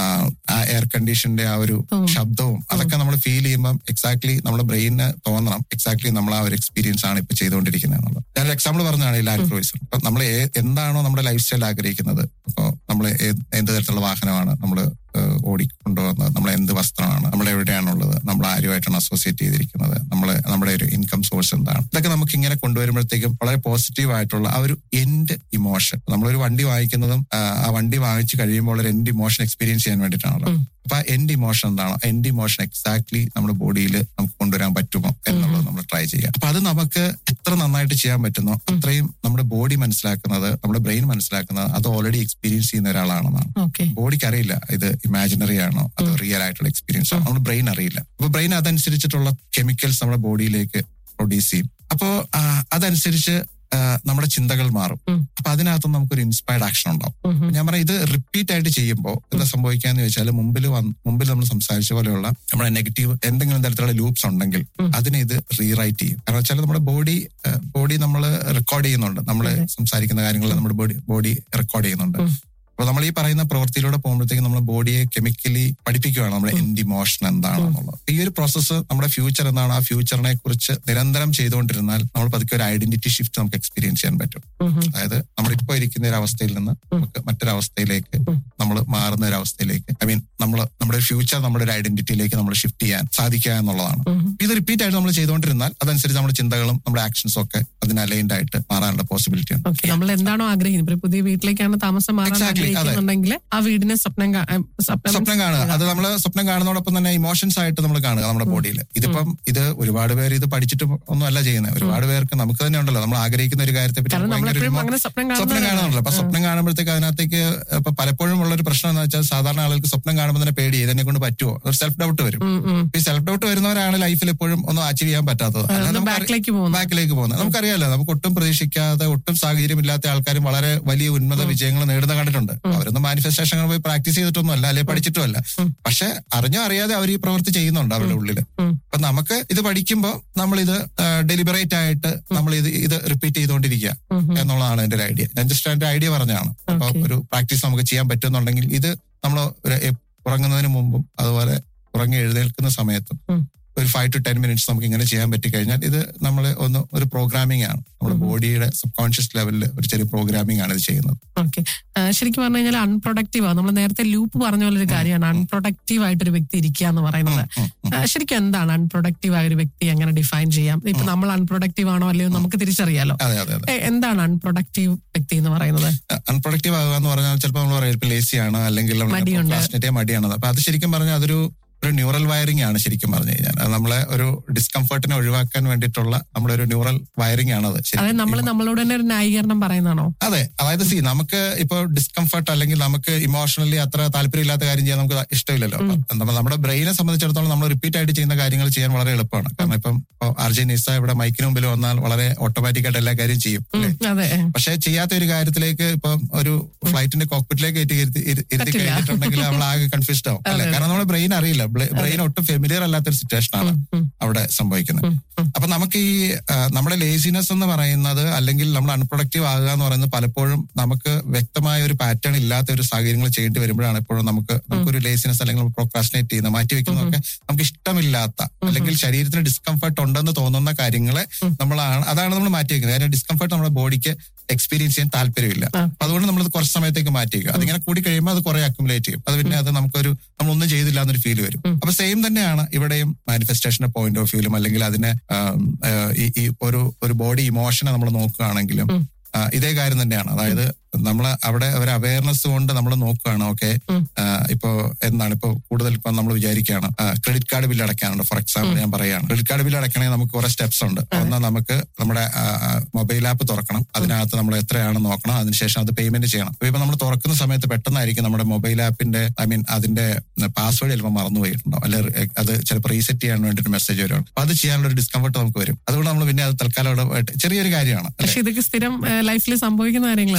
ആ എയർ കണ്ടീഷന്റെ ആ ഒരു ശബ്ദവും അതൊക്കെ നമ്മൾ ഫീൽ ചെയ്യുമ്പോൾ എക്സാക്ട്ലി നമ്മുടെ ബ്രെയിനിന് തോന്നണം എക്സാക്ട്ലി നമ്മൾ ആ ഒരു എക്സ്പീരിയൻസ് ആണ് ഇപ്പൊ ചെയ്തുകൊണ്ടിരിക്കുന്നത് എന്നുള്ളത് ഞാനൊരു എക്സാമ്പിൾ പറഞ്ഞാണ് ഈ ലാൻഡ് ക്രൂയിസർ അപ്പൊ നമ്മൾ എന്താണോ നമ്മുടെ ലൈഫ് സ്റ്റൈൽ ആഗ്രഹിക്കുന്നത് അപ്പോൾ നമ്മൾ എന്ത് തരത്തിലുള്ള വാഹനമാണ് നമ്മൾ ഓടിക്കൊണ്ടുവന്നത് നമ്മൾ എന്ത് വസ്ത്രമാണ് നമ്മൾ എവിടെയാണുള്ളത് നമ്മൾ ആരുമായിട്ടാണ് അസോസിയേറ്റ് ചെയ്തിരിക്കുന്നത് നമ്മൾ നമ്മുടെ ഒരു ഇൻകം സോഴ്സ് എന്താണ് ഇതൊക്കെ നമുക്ക് ഇങ്ങനെ കൊണ്ടുവരുമ്പോഴത്തേക്കും വളരെ പോസിറ്റീവ് ആയിട്ടുള്ള ആ ഒരു എൻഡ് ഇമോഷൻ നമ്മളൊരു വണ്ടി വാങ്ങിക്കുന്നതും ആ, ആ വണ്ടി വാങ്ങിച്ചു കഴിയുമ്പോൾ ഒരു എൻഡ് ഇമോഷൻ എക്സ്പീരിയൻസ് ചെയ്യാൻ വേണ്ടിയിട്ടാണല്ലോ അപ്പൊ ആ എൻഡ് ഇമോഷൻ എന്താണോ എൻഡ് ഇമോഷൻ എക്സാക്ട്ലി നമ്മുടെ ബോഡിയിൽ നമുക്ക് കൊണ്ടുവരാൻ പറ്റുമോ എന്നുള്ളത് നമ്മൾ ട്രൈ ചെയ്യാം അപ്പൊ അത് നമുക്ക് എത്ര നന്നായിട്ട് ചെയ്യാൻ പറ്റുന്നോ അത്രയും നമ്മുടെ ബോഡി മനസ്സിലാക്കുന്നത് നമ്മുടെ ബ്രെയിൻ മനസ്സിലാക്കുന്നത് അത് ഓൾറെഡി എക്സ്പീരിയൻസ് ചെയ്യുന്ന ഒരാളാണെന്നാണ്
ഓക്കെ
ബോഡിക്ക് അറിയില്ല ഇത് ഇമാജിനറി ആണോ അത് റിയൽ ആയിട്ടുള്ള എക്സ്പീരിയൻസ് ആണോ നമ്മുടെ ബ്രെയിൻ അറിയില്ല അപ്പൊ ബ്രെയിൻ അതനുസരിച്ചിട്ടുള്ള കെമിക്കൽസ് നമ്മുടെ ബോഡിയിലേക്ക് പ്രൊഡ്യൂസ് ചെയ്യും അപ്പോ ആ, അതനുസരിച്ച് ആ, നമ്മുടെ ചിന്തകൾ മാറും അപ്പൊ അതിനകത്ത് നമുക്കൊരു ഇൻസ്പയർഡ് ആക്ഷൻ ഉണ്ടാവും ഞാൻ പറയാം ഇത് റിപ്പീറ്റ് ആയിട്ട് ചെയ്യുമ്പോൾ എന്താ സംഭവിക്കാന്ന് ചോദിച്ചാൽ മുമ്പിൽ വന്ന് മുമ്പിൽ നമ്മൾ സംസാരിച്ച പോലെയുള്ള നമ്മുടെ നെഗറ്റീവ് എന്തെങ്കിലും തരത്തിലുള്ള ലൂപ്സ് ഉണ്ടെങ്കിൽ അതിനെ ഇത് റീറൈറ്റ് ചെയ്യും കാരണം വെച്ചാൽ നമ്മുടെ ബോഡി ബോഡി നമ്മൾ റെക്കോർഡ് ചെയ്യുന്നുണ്ട് നമ്മൾ സംസാരിക്കുന്ന കാര്യങ്ങൾ നമ്മുടെ ബോഡി ബോഡി റെക്കോർഡ് ചെയ്യുന്നുണ്ട് അപ്പൊ നമ്മൾ ഈ പറയുന്ന പ്രവൃത്തിയിലൂടെ പോകുമ്പോഴത്തേക്കും നമ്മുടെ ബോഡിയെ കെമിക്കലി പഠിപ്പിക്കുകയാണ് നമ്മുടെ എൻഡ് ഇമോഷൻ എന്താണെന്നുള്ളത് ഈ ഒരു പ്രോസസ്സ് നമ്മുടെ ഫ്യൂച്ചർ എന്താണ് ആ ഫ്യൂച്ചറിനെ കുറിച്ച് നിരന്തരം ചെയ്തുകൊണ്ടിരുന്നാൽ നമ്മൾ പതുക്കെ ഒരു ഐഡന്റിറ്റി ഷിഫ്റ്റ് നമുക്ക് എക്സ്പീരിയൻസ് ചെയ്യാൻ പറ്റും അതായത് നമ്മളിപ്പോ ഇരിക്കുന്ന ഒരു അവസ്ഥയിൽ നിന്ന് നമുക്ക് മറ്റൊരവസ്ഥയിലേക്ക് നമ്മൾ മാറുന്ന ഒരു അവസ്ഥയിലേക്ക് ഐ മീൻ നമ്മൾ നമ്മുടെ ഫ്യൂച്ചർ നമ്മുടെ ഒരു ഐഡന്റിറ്റിയിലേക്ക് നമ്മൾ ഷിഫ്റ്റ് ചെയ്യാൻ സാധിക്കുക എന്നുള്ളതാണ് ഇത് റിപ്പീറ്റ് ആയിട്ട് നമ്മൾ ചെയ്തുകൊണ്ടിരുന്നാൽ അതനുസരിച്ച് നമ്മുടെ ചിന്തകളും നമ്മുടെ ആക്ഷൻസും ഒക്കെ അതിന് അലൈൻഡ് ആയിട്ട് മാറാനുള്ള പോസിബിലിറ്റി ഉണ്ട്
ഓക്കെ നമ്മൾ എന്താണോ ആഗ്രഹിക്കുന്നത് ഇപ്പൊ പുതിയ വീട്ടിലേക്കാണ് താമസം മാറാൻ
Exactly, അതെ.
ആഗ്രഹിക്കുന്നുണ്ടെങ്കിൽ ആ വീടിനെ സ്വപ്നം കാ- ഏ, സ്വപ്നം
സ്വപ്നം കാണുക അത് നമ്മൾ സ്വപ്നം കാണുന്നതോടൊപ്പം തന്നെ ഇമോഷൻസ് ആയിട്ട് നമ്മൾ കാണുക നമ്മുടെ ബോഡിയിൽ ഇതിപ്പം ഇത് ഒരുപാട് പേര് ഇത് പഠിച്ചിട്ട് ഒന്നും അല്ല ചെയ്യുന്നത് ഒരുപാട് പേർക്ക് നമുക്ക് തന്നെ ഉണ്ടല്ലോ നമ്മൾ ആഗ്രഹിക്കുന്ന ഒരു കാര്യത്തെ പറ്റി
കാരണം
നമുക്ക് ഭയങ്കര ഒരു
നമ്മളെപ്പോഴും
ഇമോ-
അങ്ങനെ സ്വപ്നം
സ്വപ്നം
കാണുന്നവരാണ്.
കാണുന്നുണ്ടല്ലോ അപ്പൊ സ്വപ്നം കാണുമ്പോഴത്തേക്ക് അതിനകത്തേക്ക് ഇപ്പൊ പലപ്പോഴും ഉള്ള ഒരു പ്രശ്നം എന്ന് വെച്ചാൽ സാധാരണ ആളുകൾക്ക് സ്വപ്നം കാണുമ്പോൾ തന്നെ പേടി ഇതിനെ കൊണ്ട് പറ്റുമോ ഒരു സെൽഫ് ഡൗട്ട് വരും ഇപ്പൊ ഈ സെൽഫ് ഡൗട്ട് വരുന്നവരാണ് ലൈഫിൽ എപ്പോഴും ഒന്നും അച്ചീവ് ചെയ്യാൻ പറ്റാത്തത് അല്ലാതെ
ഒന്ന്
നമുക്ക്
ബാക്കിലേക്ക് പോകുന്നു
ബാക്കിലേക്ക് പോകുന്നത് നമുക്കറിയാലോ നമുക്ക് ഒട്ടും പ്രതീക്ഷിക്കാതെ ഒട്ടും സാഹചര്യമില്ലാത്ത ആൾക്കാരും വളരെ വലിയ ഉന്നത വിജയങ്ങൾ നേടുന്ന കണ്ടിട്ടുണ്ട് അവരൊന്നും മാനിഫെസ്റ്റേഷനുകൾ പോയി പ്രാക്ടീസ് ചെയ്തിട്ടൊന്നും അല്ല അല്ലെ പഠിച്ചിട്ടും അല്ല പക്ഷെ അറിഞ്ഞോ അറിയാതെ അവർ ഈ പ്രവൃത്തി ചെയ്യുന്നുണ്ട് അവരുടെ ഉള്ളില് അപ്പൊ നമുക്ക് ഇത് പഠിക്കുമ്പോൾ നമ്മൾ ഇത് ഡെലിബറേറ്റ് ആയിട്ട് നമ്മൾ ഇത് ഇത് റിപ്പീറ്റ് ചെയ്തുകൊണ്ടിരിക്കുക എന്നുള്ളതാണ് എന്റെ ഒരു ഐഡിയ ഞാൻ ജസ്റ്റ് എന്റെ ഐഡിയ പറഞ്ഞതാണ് അപ്പൊ ഒരു പ്രാക്ടീസ് നമുക്ക് ചെയ്യാൻ പറ്റുമെന്നുണ്ടെങ്കിൽ ഇത് നമ്മൾ ഉറങ്ങുന്നതിന് മുമ്പും അതുപോലെ ഉറങ്ങി എഴുന്നേൽക്കുന്ന സമയത്തും ഒരു ഫൈവ് ടു ടെൻ മിനിറ്റ്സ് നമുക്ക് ഇങ്ങനെ ചെയ്യാൻ പറ്റിക്കഴിഞ്ഞാൽ ഇത് നമ്മൾ ഒന്ന് ഒരു പ്രോഗ്രാമിംഗ് ആണ് നമ്മുടെ ബോഡിയുടെ സബ് കോൺഷ്യസ് ലെവലിൽ ഒരു ചെറിയ പ്രോഗ്രാമിംഗ് ആണ് ഇത് ചെയ്യുന്നത്
ഓക്കെ ശരിക്കും പറഞ്ഞു കഴിഞ്ഞാൽ അൺപ്രൊഡക്റ്റീവ് ആണ് നമ്മൾ നേരത്തെ ലൂപ്പ് പറഞ്ഞ പോലെ ഒരു കാര്യമാണ് അൺപ്രൊഡക്റ്റീവ് ആയിട്ട് ഒരു വ്യക്തി ഇരിക്കുക എന്ന് പറയുന്നത് ആ, ശരിക്കും എന്താണ് അൺപ്രൊഡക്റ്റീവ് ആയ ഒരു വ്യക്തി എങ്ങനെ ഡിഫൈൻ ചെയ്യാം ഇപ്പൊ നമ്മൾ അൺപ്രൊഡക്റ്റീവ് ആണോ അല്ലയോ നമുക്ക് തിരിച്ചറിയാലോ
അതെ അതെ അതെ
എ, എന്താണ് അൺപ്രൊഡക്റ്റീവ് വ്യക്തി എന്ന് പറയുന്നത്
അൺപ്രൊഡക്റ്റീവ് ആകുക എന്ന് പറഞ്ഞാൽ ചിലപ്പോൾ നമ്മൾ പറയും ഇപ്പൊ ലേസി ആണ് അല്ലെങ്കിൽ
മടിയുണ്ട്.
procrastinate മടിയാണ് അപ്പൊ അത് ശരിക്കും പറഞ്ഞാൽ അതൊരു ഒരു ന്യൂറൽ വയറിംഗ് ആണ് ശരിക്കും പറഞ്ഞു കഴിഞ്ഞാൽ അത് നമ്മളെ ഒരു ഡിസ്കംഫർട്ടിനെ ഒഴിവാക്കാൻ വേണ്ടിയിട്ടുള്ള നമ്മുടെ ഒരു ന്യൂറൽ വയറിംഗ് ആണത് ശരിക്കും.
അതായത് നമ്മൾ നമ്മളോട് തന്നെ ഒരു ന്യായീകരണം പറയുന്നതാണോ
അതെ അതായത് സി നമുക്ക് ഇപ്പൊ ഡിസ്കംഫർട്ട് അല്ലെങ്കിൽ നമുക്ക് ഇമോഷണലി അത്ര താല്പര്യമില്ലാത്ത കാര്യം ചെയ്യാൻ നമുക്ക് ഇഷ്ടമില്ലല്ലോ അപ്പൊ നമ്മ- നമ്മുടെ ബ്രെയിനെ സംബന്ധിച്ചിടത്തോളം നമ്മൾ റിപ്പീറ്റ് ആയിട്ട് ചെയ്യുന്ന കാര്യങ്ങൾ ചെയ്യാൻ വളരെ എളുപ്പമാണ് കാരണം ഇപ്പം അർജുൻ നിസ ഇവിടെ മൈക്കിന് മുമ്പിൽ വന്നാൽ വളരെ ഓട്ടോമാറ്റിക് ആയിട്ട് എല്ലാ കാര്യം ചെയ്യും അല്ലേ?
അതെ
പക്ഷെ ചെയ്യാത്ത ഒരു കാര്യത്തിലേക്ക് ഇപ്പം ഒരു ഫ്ലൈറ്റിന്റെ കോക്പിറ്റിലേക്ക് കയറ്റി ഇരുത്തി ഇരു- ഇരുത്തി
പറ്റില്ല.
കഴിഞ്ഞിട്ടുണ്ടെങ്കിൽ നമ്മൾ ആകെ കൺഫ്യൂസ്ഡ് ആവും അല്ലെ കാരണം നമ്മുടെ ബ്രെയിൻ അറിയില്ല ബ്രെയിൻ ഒട്ടും ഫെമിലിയർ അല്ലാത്തൊരു സിറ്റുവേഷൻ ആണ് അവിടെ സംഭവിക്കുന്നത് അപ്പൊ നമുക്ക് ഈ ആ, നമ്മുടെ ലേസിനെസ് എന്ന് പറയുന്നത് അല്ലെങ്കിൽ നമ്മൾ അൺപ്രൊഡക്റ്റീവ് ആകുക എന്ന് പറയുന്നത് പലപ്പോഴും നമുക്ക് വ്യക്തമായ ഒരു പാറ്റേൺ ഇല്ലാത്ത ഒരു സാഹചര്യങ്ങൾ ചെയ്യേണ്ടി വരുമ്പോഴാണ് എപ്പോഴും നമുക്ക് നമുക്കൊരു ലേസിനെസ് അല്ലെങ്കിൽ പ്രൊക്രാസ്റ്റിനേറ്റ് ചെയ്യുന്ന മാറ്റി വെക്കുന്നതൊക്കെ നമുക്ക് ഇഷ്ടമില്ലാത്ത അല്ലെങ്കിൽ ശരീരത്തിന് ഡിസ്കംഫർട്ട് ഉണ്ടെന്ന് തോന്നുന്ന കാര്യങ്ങളെ നമ്മളാണ് അതാണ് നമ്മൾ മാറ്റി വെക്കുന്നത് കാരണം ഡിസ്കംഫർട്ട് നമ്മുടെ ബോഡിക്ക് എക്സ്പീരിയൻസ് ചെയ്യാൻ താല്പര്യമില്ല അപ്പൊ അതുകൊണ്ട് നമ്മളത് കുറച്ച് സമയത്തേക്ക് മാറ്റി വെക്കുക അതിങ്ങനെ കൂടി കഴിയുമ്പോൾ അത് കുറെ അക്യുമുലേറ്റ് ചെയ്യും അത് പിന്നെ അത് നമുക്കൊരു നമ്മളൊന്നും ചെയ്തില്ല എന്നൊരു ഫീൽ വരും അപ്പൊ സെയിം തന്നെയാണ് ഇവിടെയും മാനിഫെസ്റ്റേഷന്റെ പോയിന്റ് ഓഫ് വ്യൂലും അല്ലെങ്കിൽ അതിനെ ആം, ആ, ഈ ഈ ഒരു ഒരു ബോഡി ഇമോഷനെ നമ്മൾ നോക്കുകയാണെങ്കിലും ആ, ഇതേ കാര്യം തന്നെയാണ് അതായത് നമ്മൾ അവിടെ ഒരു അവയർനെസ് കൊണ്ട് നമ്മൾ നോക്കുകയാണ് ഓക്കെ ഇപ്പോ എന്താണ് ഇപ്പോ കൂടുതൽ ഇപ്പൊ നമ്മൾ വിചാരിക്കുകയാണ് ക്രെഡിറ്റ് കാർഡ് ബില്ല് അടയ്ക്കാനുണ്ട് ഫോർ എക്സാമ്പിൾ ഞാൻ പറയുകയാണ് ക്രെഡിറ്റ് കാർഡ് ബില്ല് അടയ്ക്കണമെങ്കിൽ നമുക്ക് കുറെ സ്റ്റെപ്സ് ഉണ്ട് ഒന്ന് നമുക്ക് നമ്മുടെ മൊബൈൽ ആപ്പ് തുറക്കണം അതിനകത്ത് നമ്മൾ എത്രയാണെന്ന് നോക്കണം അതിനുശേഷം അത് പേയ്മെന്റ് ചെയ്യണം അപ്പൊ ഇപ്പൊ നമ്മൾ തുറക്കുന്ന സമയത്ത് പെട്ടെന്നായിരിക്കും നമ്മുടെ മൊബൈൽ ആപ്പിന്റെ ഐ മീൻ അതിന്റെ പാസ്വേഡ് ചിലപ്പോൾ മറന്നുപോയിട്ടുണ്ടാവും അല്ലെ അത് ചിലപ്പോൾ റീസെറ്റ് ചെയ്യാൻ വേണ്ടിയിട്ട് മെസ്സേജ് വരുവാണ് അപ്പൊ അത് ചെയ്യാനുള്ള ഒരു ഡിസ്കംഫർട്ട് നമുക്ക് വരും അതുകൊണ്ട് നമ്മൾ പിന്നെ അത് തൽക്കാലം അവിടെ പോയിട്ട് ചെറിയൊരു കാര്യമാണ് അല്ലെ
പക്ഷെ ഇതൊക്കെ സ്ഥിരം ലൈഫിൽ സംഭവിക്കുന്ന കാര്യങ്ങളാണ്
സംഭവിക്കുന്ന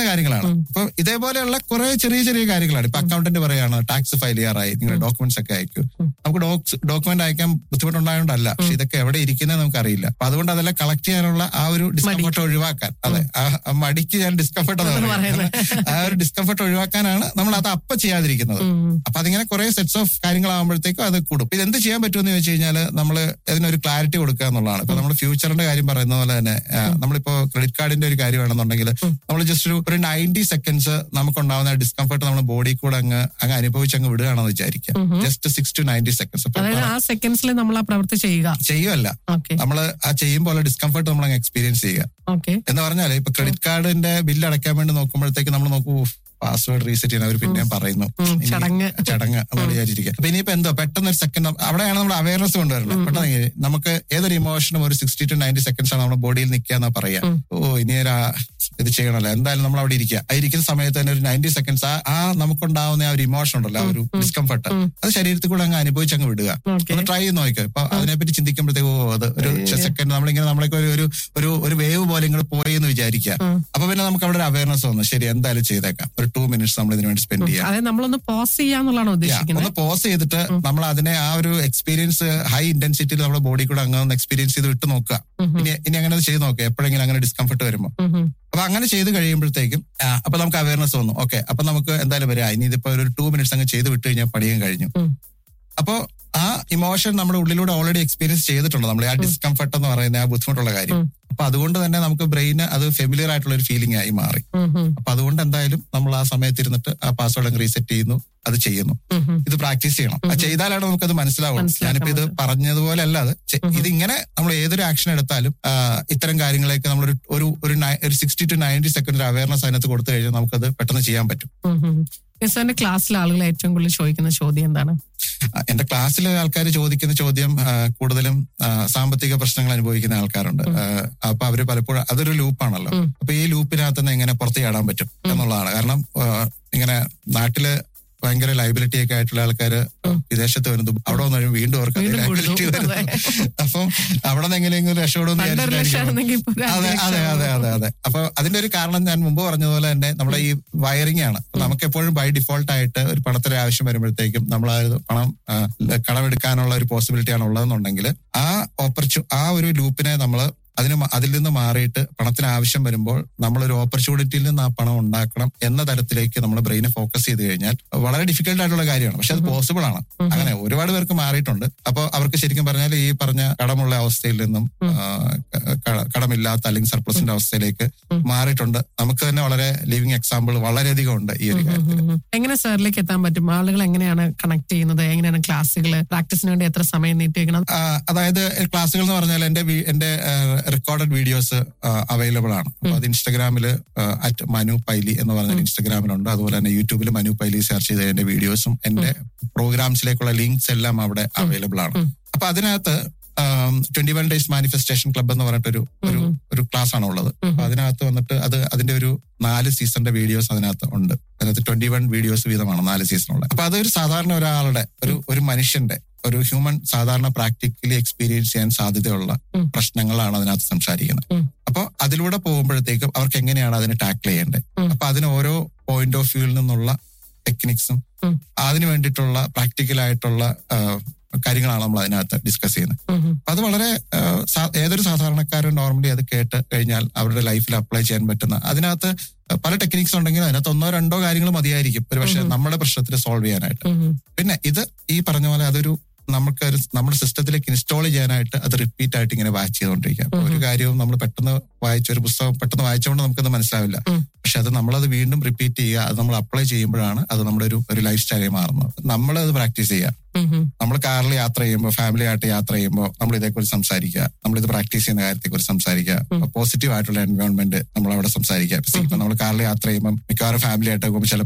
കാര്യങ്ങളാണ് അപ്പൊ ഇതേപോലെയുള്ള കുറെ ചെറിയ ചെറിയ കാര്യങ്ങളാണ് ഇപ്പൊ അക്കൗണ്ടന്റ് പറയാണ് ടാക്സ് ഫയൽ ചെയ്യാറായി നിങ്ങളുടെ ഡോക്യുമെന്റ്സ് ഒക്കെ അയക്കൂ നമുക്ക് ഡോക്യുമെന്റ് അയക്കാൻ ബുദ്ധിമുട്ടുണ്ടായതുകൊണ്ടല്ല പക്ഷെ ഇതൊക്കെ എവിടെ ഇരിക്കുന്നത് നമുക്ക് അറിയില്ല അപ്പൊ അതുകൊണ്ട് അതെല്ലാം കളക്ട് ചെയ്യാനുള്ള ആ ഒരു ഡിസ്കംഫർട്ട് ഒഴിവാക്കാൻ അതെ ആ ആ മടിക്ക് ഞാൻ ഡിസ്കംഫർട്ട് എന്ന് പറയുന്നത് ആ ഒരു ഡിസ്കംഫർട്ട് ഒഴിവാക്കാനാണ് നമ്മൾ അത് അപ്പ ചെയ്യാതിരിക്കുന്നത് അപ്പൊ അതിങ്ങനെ കുറെ സെറ്റ്സ് ഓഫ് കാര്യങ്ങളാകുമ്പോഴത്തേക്കും അത് കൂടും ഇത് എന്ത് ചെയ്യാൻ പറ്റുമെന്ന് ചോദിച്ചു കഴിഞ്ഞാൽ നമ്മൾ ഇതിനൊരു ക്ലാരിറ്റി കൊടുക്കുക എന്നുള്ളതാണ് ഇപ്പൊ നമ്മൾ ഫ്യൂച്ചറിന്റെ കാര്യം പറയുന്ന പോലെ തന്നെ ആ, നമ്മളിപ്പോ ക്രെഡിറ്റ് കാർഡിന്റെ ഒരു കാര്യമാണെന്നുണ്ടെങ്കിൽ നമ്മൾ ജസ്റ്റ് ഒരു ഒരു നയൻറ്റി സെക്കൻഡ്സ് നമുക്കുണ്ടാവുന്ന ഡിസ്കംഫർട്ട് നമ്മുടെ ബോഡി കൂടെ അങ്ങ് അങ്ങ് അനുഭവിച്ച് അങ്ങ് വിടുകയാണെന്ന് വിചാരിക്കുക just six to ninety seconds
അതായത് ആ സെക്കൻഡ്സിൽ നമ്മൾ ആ പ്രവൃത്തി ചെയ്യുക
ചെയ്യുമല്ല
ഓക്കെ
നമ്മൾ ആ ചെയ്യുമ്പോൾ ഡിസ്കംഫർട്ട് നമ്മൾ അങ്ങ് എക്സ്പീരിയൻസ് ചെയ്യുക
ഓക്കെ
എന്ന് പറഞ്ഞാൽ ഇപ്പൊ ക്രെഡിറ്റ് കാർഡിന്റെ ബില്ല് അടയ്ക്കാൻ വേണ്ടി നോക്കുമ്പോഴത്തേക്ക് നമ്മൾ നോക്കൂ പാസ്വേഡ് റീസെറ്റ് ചെയ്യാൻ അവർ പിന്നെയും പറയുന്നു ഇനി
ചടങ്ങ്.
ചടങ്ങ് എന്ന് വിചാരിച്ചിരിക്കുക അപ്പൊ ഇനിയിപ്പോ എന്തോ പെട്ടെന്ന് ഒരു സെക്കൻഡ് അവിടെയാണ് നമ്മുടെ അവയർനെസ് കൊണ്ടുവരുന്നത് പെട്ടെന്ന് ഇങ്ങനെ നമുക്ക് ഏതൊരു ഇമോഷനും ഒരു സിക്സ്റ്റി ടു നയൻറ്റി സെക്കൻഡ്സ് ആണ് നമ്മുടെ ബോഡിയിൽ നിൽക്കുക പറയാ ഓ ഇനി ഒരു ആ ഇത് ചെയ്യണമല്ലോ എന്തായാലും നമ്മൾ അവിടെ ഇരിക്കുക ആ ഇരിക്കുന്ന സമയത്ത് തന്നെ ഒരു നയൻറ്റി സെക്കൻഡ്സ് ആ ആ നമുക്കുണ്ടാവുന്ന ആ ഒരു ഇമോഷൻ ഉണ്ടല്ലോ ആ ഒരു ഡിസ്കംഫർട്ട് അത് ശരീരത്തിൽ കൂടെ അങ്ങ് അനുഭവിച്ച് അങ്ങ് വിടുക ഒന്ന് ട്രൈ ചെയ്ത് നോക്കുക ഇപ്പൊ അതിനെപ്പറ്റി ചിന്തിക്കുമ്പോഴത്തേക്ക് ഓ അത് ഒരു സെക്കൻഡ് നമ്മളിങ്ങനെ നമ്മളൊക്കെ ഒരു ഒരു ഒരു ഒരു വേവ് പോലെ ഇങ്ങോട്ട് പോയി എന്ന് വിചാരിക്കുക അപ്പൊ പിന്നെ നമുക്ക് അവിടെ ഒരു അവയർനെസ് വന്നു ശരി എന്തായാലും ചെയ്തേക്കാം ഒരു ടു മിനിറ്റ്സ് നമ്മൾ ഇതിനു വേണ്ടി സ്പെൻഡ് ചെയ്യാം
അതായത് നമ്മളൊന്ന് പോസ് ചെയ്യാന്നുള്ളതാണ്
Yeah,
ഉദ്ദേശിക്കുന്നത്
ഒന്ന് പോസ് ചെയ്തിട്ട് നമ്മൾ അതിനെ ആ ഒരു എക്സ്പീരിയൻസ് ഹൈ ഇന്റൻസിറ്റിയിൽ നമ്മുടെ ബോഡി കൂടെ അങ്ങ് ഒന്ന് എക്സ്പീരിയൻസ് ചെയ്ത് വിട്ട് നോക്കുക ഇനി ഇനി അങ്ങനെ ചെയ്ത് നോക്കുക എപ്പോഴെങ്കിലും അങ്ങനെ ഡിസ്കംഫർട്ട് വരുമ്പോൾ അപ്പൊ അങ്ങനെ ചെയ്ത് കഴിയുമ്പോഴത്തേക്കും ആ, അപ്പൊ നമുക്ക് അവയർനെസ് വന്നു ഓക്കെ അപ്പൊ നമുക്ക് എന്തായാലും വരാം ഇനി ഇതിപ്പോ ഒരു ടു മിനിറ്റ്സ് അങ്ങ് ചെയ്ത് വിട്ട് കഴിഞ്ഞാൽ പണിയും കഴിഞ്ഞു അപ്പോ ആ ഇമോഷൻ നമ്മുടെ ഉള്ളിലൂടെ ഓൾറെഡി എക്സ്പീരിയൻസ് ചെയ്തിട്ടുണ്ട് നമ്മൾ ആ ഡിസ്കംഫർട്ട് എന്ന് പറയുന്ന ആ ബുദ്ധിമുട്ടുള്ള കാര്യം അപ്പൊ അതുകൊണ്ട് തന്നെ നമുക്ക് ബ്രെയിന് അത് ഫെമിലിയർ ആയിട്ടുള്ള ഒരു ഫീലിംഗ് ആയി മാറി അപ്പൊ അതുകൊണ്ട് എന്തായാലും നമ്മൾ ആ സമയത്ത് ഇരുന്നിട്ട് ആ പാസ്വേഡ് അങ്ങ് റീസെറ്റ് ചെയ്യുന്നു അത് ചെയ്യുന്നു ഇത് പ്രാക്ടീസ് ചെയ്യണം അത് ചെയ്താലാണ് നമുക്കത് മനസ്സിലാവുള്ളൂ ഞാനിപ്പോ ഇത് പറഞ്ഞതുപോലെ അല്ല അത് ചെ- ഇതിങ്ങനെ നമ്മൾ ഏതൊരു ആക്ഷൻ എടുത്താലും ആ, ഇത്തരം കാര്യങ്ങളെയൊക്കെ നമ്മൾ ഒരു ഒരു നയ- ഒരു സിക്സ്റ്റി ടു നയൻറ്റി സെക്കൻഡ് ഒരു അവയർനെസ് അതിനകത്ത് കൊടുത്തു കഴിഞ്ഞാൽ നമുക്കത് പെട്ടെന്ന് ചെയ്യാൻ പറ്റും
സാറിന്റെ ക്ലാസ്സിലെ ആളുകൾ ഏറ്റവും കൂടുതൽ ചോദിക്കുന്ന ചോദ്യം എന്താണ്
ആ, എന്റെ ക്ലാസ്സിലെ ആൾക്കാർ ചോദിക്കുന്ന ചോദ്യം ആ, കൂടുതലും ആ, സാമ്പത്തിക പ്രശ്നങ്ങൾ അനുഭവിക്കുന്ന ആൾക്കാരുണ്ട് ആ, അപ്പൊ അവര് പലപ്പോഴും അതൊരു ലൂപ്പാണല്ലോ അപ്പൊ ഈ ലൂപ്പിനകത്ത് നിന്ന് എങ്ങനെ പുറത്ത് ചാടാൻ പറ്റും എന്നുള്ളതാണ് കാരണം ആ, ഇങ്ങനെ നാട്ടില് ഭയങ്കര ലൈബിലിറ്റി ഒക്കെ ആയിട്ടുള്ള ആൾക്കാര് വിദേശത്ത് വരുന്നു അവിടെ വന്നു കഴിയുമ്പോൾ വീണ്ടും അവർക്ക് അതേ
വീണ്ടും
liability
കൊടുക്കും.
വരുന്നു അപ്പം അവിടെ നിന്ന് എങ്ങനെയെങ്കിലും രക്ഷപ്പെടുമെന്ന്
പണ്ടൊരു ലക്ഷമായിരുന്നെങ്കിൽ ഇപ്പൊ ഒരു
അതെ
അഞ്ച്
അതെ
ലക്ഷം
അതെ അതെ അതെ അപ്പൊ അതിന്റെ ഒരു കാരണം ഞാൻ മുമ്പ് പറഞ്ഞതുപോലെ തന്നെ നമ്മുടെ ഈ വയറിംഗ് ആണ് അപ്പൊ നമുക്ക് എപ്പോഴും ബൈ ഡിഫോൾട്ട് ആയിട്ട് ഒരു പണത്തിന്റെ ആവശ്യം വരുമ്പോഴത്തേക്കും നമ്മൾ ആ ഒരു പണം ആ, കടമെടുക്കാനുള്ള ഒരു പോസിബിലിറ്റി ആണ് ഉള്ളതെന്നുണ്ടെങ്കിൽ ആ ഓപ്പർച്യൂ ആ ഒരു ലൂപ്പിനെ നമ്മൾ അതിന് മ- അതിൽ നിന്ന് മാറിയിട്ട് പണത്തിന് ആവശ്യം വരുമ്പോൾ നമ്മളൊരു ഓപ്പർച്യൂണിറ്റിയിൽ നിന്ന് ആ പണം ഉണ്ടാക്കണം എന്ന തരത്തിലേക്ക് നമ്മുടെ ബ്രെയിനെ ഫോക്കസ് ചെയ്ത് കഴിഞ്ഞാൽ വളരെ ഡിഫിക്കൽട്ട് ആയിട്ടുള്ള കാര്യമാണ് പക്ഷെ അത് പോസിബിൾ ആണ് അങ്ങനെ ഒരുപാട് പേർക്ക് മാറിയിട്ടുണ്ട് അപ്പോൾ അവർക്ക് ശരിക്കും പറഞ്ഞാൽ ഈ പറഞ്ഞ കടമുള്ള അവസ്ഥയിൽ നിന്നും ആ, ക- ക- കടമില്ലാത്ത അല്ലെങ്കിൽ സർപ്ലസിന്റെ അവസ്ഥയിലേക്ക് മാറിയിട്ടുണ്ട് നമുക്ക് തന്നെ വളരെ ലിവിങ് എക്സാമ്പിൾ വളരെയധികം ഉണ്ട് ഈ ഒരു കാര്യത്തിൽ
എങ്ങനെ സാറിലേക്ക് എത്താൻ പറ്റും ആളുകൾ എങ്ങനെയാണ് കണക്ട് ചെയ്യുന്നത് എങ്ങനെയാണ് ക്ലാസ്സുകൾ പ്രാക്ടീസിന് വേണ്ടി എത്ര സമയം നീട്ടി വെക്കണം
ആ, അതായത് ക്ലാസ്സുകൾ എന്ന് പറഞ്ഞാൽ എന്റെ വി- എന്റെ റെക്കോർഡഡ് വീഡിയോസ് അവൈലബിൾ ആണ് അപ്പൊ അത് ഇൻസ്റ്റഗ്രാമിൽ അറ്റ് മനു പൈലി എന്ന് പറഞ്ഞ ഇൻസ്റ്റഗ്രാമിലുണ്ട് അതുപോലെ തന്നെ യൂട്യൂബിൽ മനു പൈലി സെർച്ച് ചെയ്ത എന്റെ വീഡിയോസും എന്റെ പ്രോഗ്രാംസിലേക്കുള്ള ലിങ്ക്സ് എല്ലാം അവിടെ അവൈലബിൾ ആണ് അപ്പൊ അതിനകത്ത് twenty one days manifestation club എന്ന് പറഞ്ഞിട്ടൊരു ഒരു ഒരു ക്ലാസ് ആണ് ഉള്ളത് അപ്പൊ അതിനകത്ത് വന്നിട്ട് അത് അതിന്റെ ഒരു നാല് സീസണിന്റെ വീഡിയോസ് അതിനകത്ത് ഉണ്ട് അതിനകത്ത് ട്വന്റി വൺ വീഡിയോസ് വീതമാണ് നാല് സീസണുള്ളത് അപ്പൊ അതൊരു സാധാരണ ഒരാളുടെ ഒരു ഒരു മനുഷ്യന്റെ ഒരു ഹ്യൂമൻ സാധാരണ പ്രാക്ടിക്കലി എക്സ്പീരിയൻസ് ചെയ്യാൻ സാധ്യതയുള്ള പ്രശ്നങ്ങളാണ് അതിനകത്ത് സംസാരിക്കുന്നത് അപ്പൊ അതിലൂടെ പോകുമ്പോഴത്തേക്കും അവർക്ക് എങ്ങനെയാണ് അതിനെ ടാക്കിൾ ചെയ്യേണ്ടത് അപ്പൊ അതിന് ഓരോ പോയിന്റ് ഓഫ് വ്യൂവിൽ നിന്നുള്ള ടെക്നിക്സും അതിന് വേണ്ടിയിട്ടുള്ള പ്രാക്ടിക്കൽ ആയിട്ടുള്ള ആ, കാര്യങ്ങളാണ് നമ്മൾ അതിനകത്ത് ഡിസ്കസ് ചെയ്യുന്നത് അപ്പൊ അത് വളരെ ആ, സാ- ഏതൊരു സാധാരണക്കാരും നോർമലി അത് കേട്ട് കഴിഞ്ഞാൽ അവരുടെ ലൈഫിൽ അപ്ലൈ ചെയ്യാൻ പറ്റുന്ന അതിനകത്ത് പല ടെക്നിക്സ് ഉണ്ടെങ്കിൽ അതിനകത്ത് ഒന്നോ രണ്ടോ കാര്യങ്ങൾ മതിയായിരിക്കും ഒരു പക്ഷെ നമ്മുടെ പ്രശ്നത്തിൽ സോൾവ് ചെയ്യാനായിട്ട് പിന്നെ ഇത് ഈ പറഞ്ഞ പോലെ അതൊരു നമുക്ക് ഒരു നമ്മുടെ സിസ്റ്റത്തിലേക്ക് ഇൻസ്റ്റാൾ ചെയ്യാനായിട്ട് അത് റിപ്പീറ്റ് ആയിട്ട് ഇങ്ങനെ വാച്ച് ചെയ്തുകൊണ്ടിരിക്കുക അപ്പൊ ഒരു കാര്യവും നമ്മൾ പെട്ടെന്ന് വായിച്ച ഒരു പുസ്തകം പെട്ടെന്ന് വായിച്ചുകൊണ്ട് നമുക്കത് മനസ്സിലാവില്ല പക്ഷെ അത് നമ്മളത് വീണ്ടും റിപ്പീറ്റ് ചെയ്യുക അത് നമ്മൾ അപ്ലൈ ചെയ്യുമ്പോഴാണ് അത് നമ്മുടെ ഒരു ഒരു ലൈഫ് സ്റ്റൈലായി മാറുന്നത് നമ്മൾ അത് പ്രാക്ടീസ് ചെയ്യുക നമ്മൾ കാറിൽ യാത്ര ചെയ്യുമ്പോൾ ഫാമിലി ആയിട്ട് യാത്ര ചെയ്യുമ്പോൾ നമ്മൾ ഇതേക്കുറിച്ച് സംസാരിക്കുക നമ്മൾ ഇത് പ്രാക്ടീസ് ചെയ്യുന്ന കാര്യത്തെക്കുറിച്ച് സംസാരിക്കുക പോസിറ്റീവ് ആയിട്ടുള്ള എൻവയോൺമെന്റ് നമ്മൾ അവിടെ സംസാരിക്കുക ഇപ്പൊ നമ്മൾ കാറിൽ യാത്ര ചെയ്യുമ്പോൾ മിക്കവാറും ഫാമിലി ആയിട്ട് പോകുമ്പോൾ ചിലപ്പം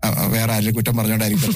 ആ, വേറെ ആരെങ്കിലും കുറ്റം പറഞ്ഞോണ്ടായിരിക്കും